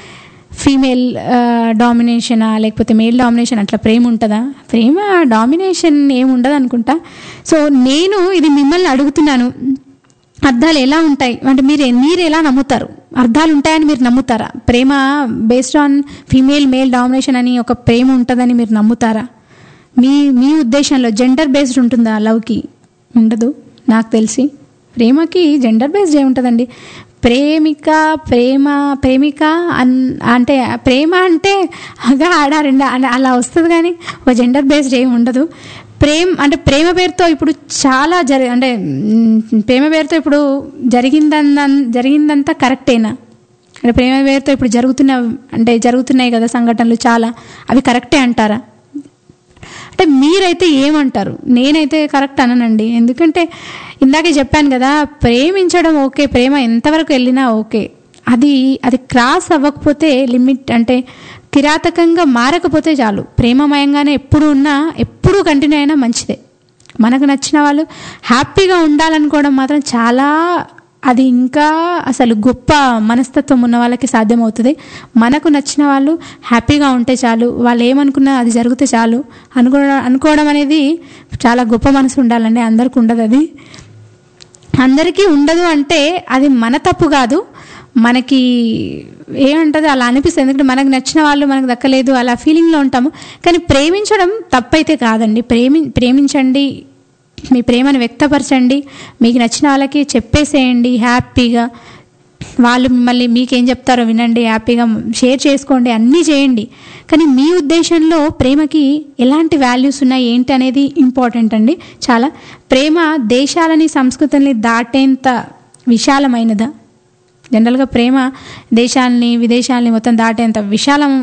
ఫీమేల్ డామినేషనా లేకపోతే మేల్ డామినేషన్ అట్లా ప్రేమ ఉంటుందా ప్రేమ డామినేషన్ ఏమి ఉండదు అనుకుంటా సో నేను ఇది మిమ్మల్ని అడుగుతున్నాను అర్థాలు ఎలా ఉంటాయి అంటే మీరు మీరు ఎలా నమ్ముతారు అర్థాలు ఉంటాయని మీరు నమ్ముతారా ప్రేమ based on female male domination అని ఒక ప్రేమ ఉంటుందని మీరు నమ్ముతారా మీ మీ ఉద్దేశంలో జెండర్ బేస్డ్ ఉంటుందా లవ్కి ఉండదు నాకు తెలిసి ప్రేమకి జెండర్ బేస్డ్ ఏముంటుందండి ప్రేమిక ప్రేమ ప్రేమిక అన్ అంటే ప్రేమ అంటే అగా ఆడ రెండు అన- అలా వస్తుంది కానీ ఒక జెండర్ బేస్డ్ ఏమి ఉండదు ప్రేమ అంటే ప్రేమ పేరుతో ఇప్పుడు చాలా జరి అంటే మ్, ప్రేమ పేరుతో ఇప్పుడు జరిగిందంత జరిగిందంతా కరెక్టేనా అంటే ప్రేమ పేరుతో ఇప్పుడు జరుగుతున్న అంటే జరుగుతున్నాయి కదా సంఘటనలు చాలా అవి కరెక్టే అంటారా అంటే మీరైతే ఏమంటారు నేనైతే కరెక్ట్ అననండి ఎందుకంటే ఇందాకే చెప్పాను కదా ప్రేమించడం ఓకే ప్రేమ ఎంతవరకు వెళ్ళినా ఓకే అది అది క్రాస్ అవ్వకపోతే లిమిట్ అంటే కిరాతకంగా మారకపోతే చాలు ప్రేమమయంగానే ఎప్పుడు ఉన్నా ఎప్పుడు కంటిన్యూ అయినా మంచిదే మనకు నచ్చిన వాళ్ళు హ్యాపీగా ఉండాలనుకోవడం మాత్రం చాలా అది ఇంకా అసలు గొప్ప మనస్తత్వం ఉన్న వాళ్ళకి సాధ్యమవుతుంది మనకు నచ్చిన వాళ్ళు హ్యాపీగా ఉంటే చాలు వాళ్ళు ఏమనుకున్నా అది జరిగితే చాలు అనుకో అనుకోవడం అనేది చాలా గొప్ప మనసు ఉండాలండి అందరికి ఉండదు అది అందరికీ ఉండదు అంటే అది మన తప్పు కాదు మనకి ఏమంటుంది అలా అనిపిస్తుంది ఎందుకంటే మనకు నచ్చిన వాళ్ళు మనకు దక్కలేదు అలా ఫీలింగ్లో ఉంటాము కానీ ప్రేమించడం తప్పైతే కాదండి ప్రేమి ప్రేమించండి మీ ప్రేమను వ్యక్తపరచండి మీకు నచ్చిన వాళ్ళకి చెప్పేసేయండి హ్యాపీగా వాళ్ళు మిమ్మల్ని మీకేం చెప్తారో వినండి హ్యాపీగా షేర్ చేసుకోండి అన్నీ చేయండి కానీ మీ ఉద్దేశంలో ప్రేమకి ఎలాంటి వాల్యూస్ ఉన్నాయి ఏంటి అనేది ఇంపార్టెంట్ అండి చాలా ప్రేమ దేశాలని సంస్కృతుల్ని దాటేంత విశాలమైనదా జనరల్గా ప్రేమ దేశాలని విదేశాలని మొత్తం దాటేంత విశాలం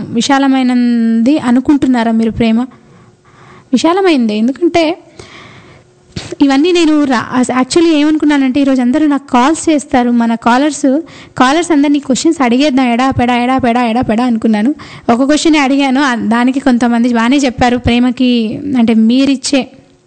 విశాలమైనది అనుకుంటున్నారా మీరు ప్రేమ విశాలమైంది ఎందుకంటే ఇవన్నీ నేను యాక్చువల్లీ ఏమనుకున్నానంటే ఈరోజు అందరూ నాకు కాల్స్ చేస్తారు మన కాలర్స్ కాలర్స్ అందరినీ క్వశ్చన్స్ అడిగేద్దాం ఎడా పెడా ఎడా పెడా ఎడా పెడా అనుకున్నాను ఒక క్వశ్చన్ అడిగాను ఆ- దానికి కొంతమంది బాగానే చెప్పారు ప్రేమకి అంటే మీరిచ్చే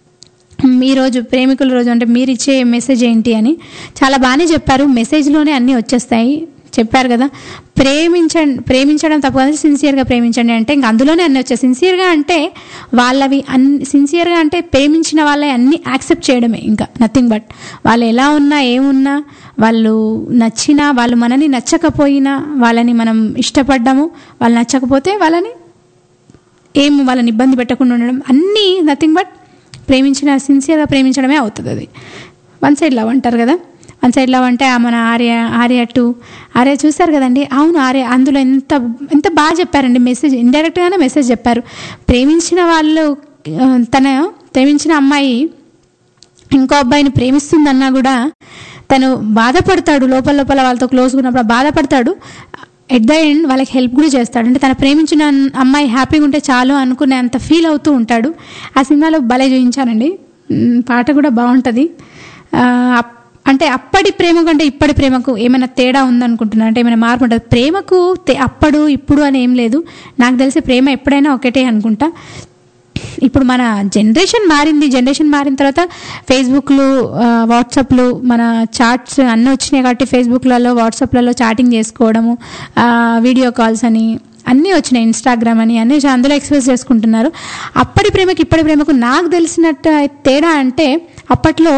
మీ రోజు ప్రేమికుల రోజు అంటే మీరు ఇచ్చే మెసేజ్ ఏంటి అని చాలా బాగానే చెప్పారు మెసేజ్లోనే అన్నీ వచ్చేస్తాయి చెప్పారు కదా ప్రేమించండి ప్రేమించడం తప్పు కదా సిన్సియర్గా ప్రేమించండి అంటే ఇంక అందులోనే అన్నీ వచ్చాయి సిన్సియర్గా అంటే వాళ్ళవి అన్ని సిన్సియర్గా అంటే ప్రేమించిన వాళ్ళే అన్నీ యాక్సెప్ట్ చేయడమే ఇంకా నథింగ్ బట్ వాళ్ళు ఎలా ఉన్నా ఏమున్నా వాళ్ళు నచ్చినా వాళ్ళు మనని నచ్చకపోయినా వాళ్ళని మనం ఇష్టపడ్డాము వాళ్ళు నచ్చకపోతే వాళ్ళని ఏం వాళ్ళని ఇబ్బంది పెట్టకుండా ఉండడం అన్నీ నథింగ్ బట్ ప్రేమించిన సిన్సియర్గా ప్రేమించడమే అవుతుంది అది వన్ సైడ్ లవ్ అంటారు కదా వన్ సైడ్ లవ్ అంటే ఆ మన ఆర్య ఆర్య టూ ఆర్య చూస్తారు కదండి అవును ఆర్య అందులో ఎంత ఎంత బాగా చెప్పారండి మెసేజ్ ఇండైరెక్ట్గానే మెసేజ్ చెప్పారు ప్రేమించిన వాళ్ళు ఆ, తన ప్రేమించిన అమ్మాయి ఇంకో అబ్బాయిని ప్రేమిస్తుందన్నా కూడా తను బాధపడతాడు లోపల లోపల వాళ్ళతో క్లోజ్గా ఉన్నప్పుడు బాధపడతాడు ఎట్ ద ఎండ్ వాళ్ళకి హెల్ప్ కూడా చేస్తాడు అంటే తన ప్రేమించిన అమ్మాయి హ్యాపీగా ఉంటే చాలు అనుకునే అంత ఫీల్ అవుతూ ఉంటాడు ఆ సినిమాలో భలే చూపించానండి మ్, పాట కూడా బాగుంటుంది ఆ, అప్- అంటే అప్పటి ప్రేమ కంటే ఇప్పటి ప్రేమకు ఏమైనా తేడా ఉందనుకుంటున్నా అంటే ఏమైనా మార్పు ఉంటుంది ప్రేమకు తే- అప్పుడు ఇప్పుడు అని ఏం లేదు నాకు తెలిసి ప్రేమ ఎప్పుడైనా ఒకటే అనుకుంటా ఇప్పుడు మన జనరేషన్ మారింది జనరేషన్ మారిన తర్వాత ఫేస్బుక్లు ఆ, వాట్సాప్లు మన చాట్స్ అన్నీ వచ్చినాయి కాబట్టి ఫేస్బుక్లలో వాట్సాప్లలో చాటింగ్ చేసుకోవడము ఆ, వీడియో కాల్స్ అని అన్నీ వచ్చినాయి ఇన్స్టాగ్రామ్ అని అన్నీ వచ్చి అందులో ఎక్స్ప్రెస్ చేసుకుంటున్నారు అప్పటి ప్రేమకి ఇప్పటి ప్రేమకు నాకు తెలిసినట్టు తేడా అంటే అప్పట్లో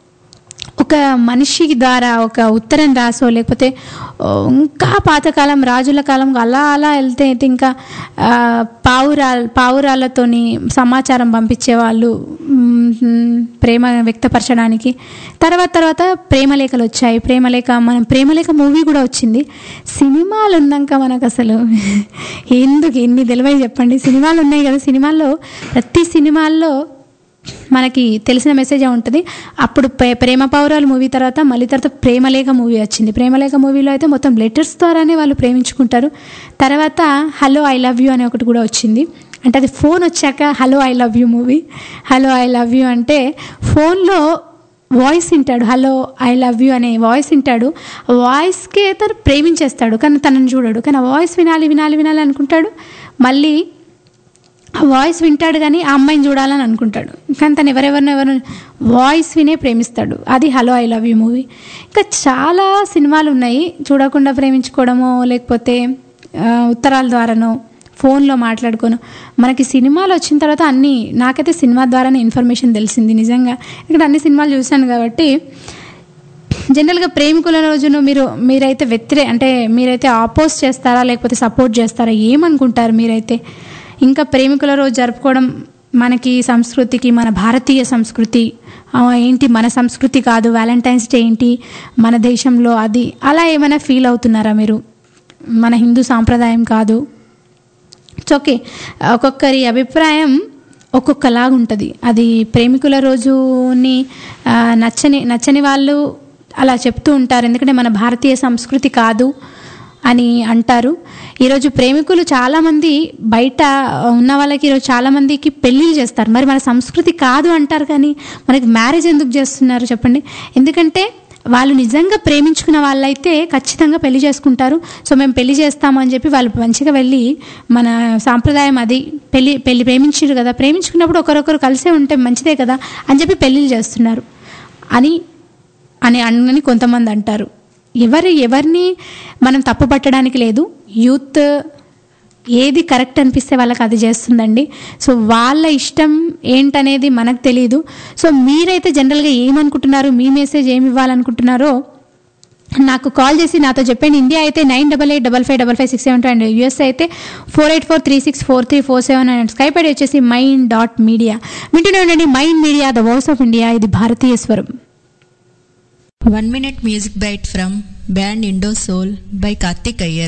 ఒక మనిషి ద్వారా ఒక ఉత్తరం రాసో లేకపోతే ఓ, ఇంకా పాతకాలం రాజుల కాలం అలా అలా వెళ్తే అయితే ఇంకా ఆ, పావురాల్ పావురాలతోని సమాచారం పంపించేవాళ్ళు మ్, ప్రేమ వ్యక్తపరచడానికి తర్వాత తర్వాత ప్రేమలేఖలు వచ్చాయి ప్రేమలేఖ మనం ప్రేమలేఖ మూవీ కూడా వచ్చింది సినిమాలు ఉన్నాక మనకు అసలు ఎందుకు ఎన్ని తెలివై చెప్పండి సినిమాలు ఉన్నాయి కదా సినిమాల్లో ప్రతి సినిమాల్లో మనకి తెలిసిన మెసేజ్ ఉంటుంది అప్పుడు ప్రే- ప్రేమ పౌరాలు మూవీ తర్వాత మళ్ళీ తర్వాత ప్రేమలేఖ మూవీ వచ్చింది ప్రేమలేఖ మూవీలో అయితే మొత్తం లెటర్స్ ద్వారానే వాళ్ళు ప్రేమించుకుంటారు తర్వాత హలో ఐ లవ్ యూ అనే ఒకటి కూడా వచ్చింది అంటే అది ఫోన్ వచ్చాక hello I love you movie hello I love you అంటే ఫోన్లో వాయిస్ వింటాడు హలో ఐ లవ్ యూ అనే వాయిస్ వింటాడు ఆ వాయిస్కే తను ప్రేమించేస్తాడు కానీ తనని చూడడు కానీ ఆ వాయిస్ వినాలి వినాలి వినాలి అనుకుంటాడు మళ్ళీ ఆ వాయిస్ వింటాడు కానీ ఆ అమ్మాయిని చూడాలని అనుకుంటాడు కానీ తను ఎవరెవరిని ఎవరు వాయిస్ వినే ప్రేమిస్తాడు అది hello I love you movie ఇంకా చాలా సినిమాలు ఉన్నాయి చూడకుండా ప్రేమించుకోవడమో లేకపోతే ఆ, ఉత్తరాల ద్వారానో ఫోన్లో మాట్లాడుకోను మనకి సినిమాలు వచ్చిన తర్వాత అన్నీ నాకైతే సినిమా ద్వారానే ఇన్ఫర్మేషన్ తెలిసింది నిజంగా ఇక్కడ అన్ని సినిమాలు చూశాను కాబట్టి జనరల్గా ప్రేమికుల రోజును మీరు మీరైతే వ్యతిరే అంటే మీరైతే ఆపోజ్ చేస్తారా లేకపోతే సపోర్ట్ చేస్తారా ఏమనుకుంటారు మీరైతే ఇంకా ప్రేమికుల రోజు జరుపుకోవడం మనకి సంస్కృతికి మన భారతీయ సంస్కృతి ఆ, ఏంటి మన సంస్కృతి కాదు వ్యాలంటైన్స్ డే ఏంటి మన దేశంలో అది అలా ఏమైనా ఫీల్ అవుతున్నారా మీరు మన హిందూ సాంప్రదాయం కాదు ఇట్స్ ఓకే ఒక్కొక్కరి అభిప్రాయం ఒక్కొక్కలాగా ఉంటుంది అది ప్రేమికుల రోజుని ఆ, నచ్చని నచ్చని వాళ్ళు అలా చెప్తూ ఉంటారు ఎందుకంటే మన భారతీయ సంస్కృతి కాదు అని అంటారు ఈరోజు ప్రేమికులు చాలామంది బయట ఉన్న వాళ్ళకి ఈరోజు చాలామందికి పెళ్ళిళ్ళు చేస్తారు మరి మన సంస్కృతి కాదు అంటారు కానీ మనకి మ్యారేజ్ ఎందుకు చేస్తున్నారు చెప్పండి ఎందుకంటే వాళ్ళు నిజంగా ప్రేమించుకున్న వాళ్ళైతే ఖచ్చితంగా పెళ్లి చేసుకుంటారు సో మేము పెళ్లి చేస్తాము అని చెప్పి వాళ్ళు మంచిగా వెళ్ళి మన సాంప్రదాయం అది పెళ్లి పెళ్లి ప్రేమించారు కదా ప్రేమించుకున్నప్పుడు ఒకరొకరు కలిసే ఉంటే మంచిదే కదా అని చెప్పి పెళ్ళిళ్ళు చేస్తున్నారు అని అని అని కొంతమంది అంటారు ఎవరు ఎవరిని మనం తప్పు పట్టడానికి లేదు యూత్ ఏది కరెక్ట్ అనిపిస్తే వాళ్ళకి అది చేస్తుందండి సో వాళ్ళ ఇష్టం ఏంటనేది మనకు తెలియదు సో మీరైతే జనరల్గా ఏమనుకుంటున్నారు మీ మెసేజ్ ఏమి ఇవ్వాలనుకుంటున్నారో నాకు కాల్ చేసి నాతో చెప్పండి ఇండియా అయితే nine double eight double five double five six seven two and USA అయితే four eight four three six four three four seven and Skype ID వచ్చేసి మైండ్ డాట్ మీడియా వింటూనే ఉండండి Mind Media the voice of India ఇది భారతీయ స్వరం One minute music bite from band Indo Soul by Karthik Iyer.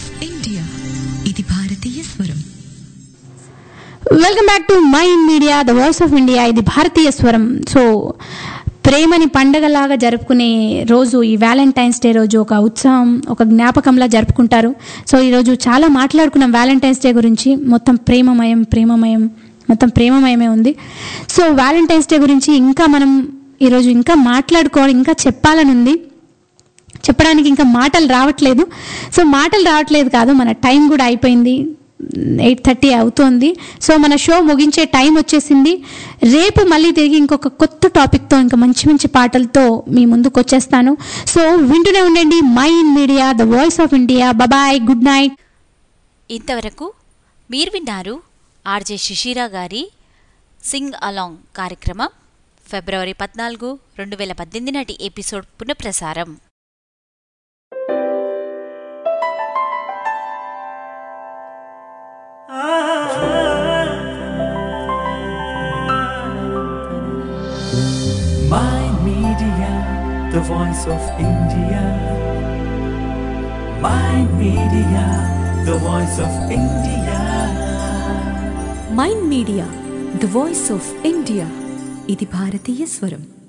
Of India ఇది భారతీయ స్వరం welcome back to Mind Media the voice of India ఇది భారతీయ స్వరం సో ప్రేమని పండగలాగా జరుపుకునే రోజు ఈ వ్యాలంటైన్స్ డే రోజు ఒక ఉత్సవం ఒక జ్ఞాపకంలా జరుపుకుంటారు సో ఈరోజు చాలా మాట్లాడుకున్నాం వ్యాలంటైన్స్ డే గురించి మొత్తం ప్రేమమయం ప్రేమమయం మొత్తం ప్రేమమయమే ఉంది సో వ్యాలంటైన్స్ డే గురించి ఇంకా మనం ఈరోజు ఇంకా మాట్లాడుకోవాలి ఇంకా చెప్పాలని ఉంది చెప్పడానికి ఇంకా మాటలు రావట్లేదు సో మాటలు రావట్లేదు కాదు మన టైం కూడా అయిపోయింది ఎయిట్ థర్టీ అవుతోంది సో మన షో ముగించే టైం వచ్చేసింది రేపు మళ్ళీ తిరిగి ఇంకొక కొత్త టాపిక్తో ఇంకా మంచి మంచి పాటలతో మీ ముందుకు వచ్చేస్తాను సో వింటూనే ఉండండి Mind Media the voice of India bye good night ఇంతవరకు మీరు విన్నారు ఆర్జే శిశిరా గారి సింగ్ అలాంగ్ కార్యక్రమం ఫిబ్రవరి పద్నాలుగు రెండు వేల పద్దెనిమిది నాటి ఎపిసోడ్ పునఃప్రసారం My Media, the voice of India. My Media, the voice of India. Mind Media the voice of India ఇది భారతీయ స్వరం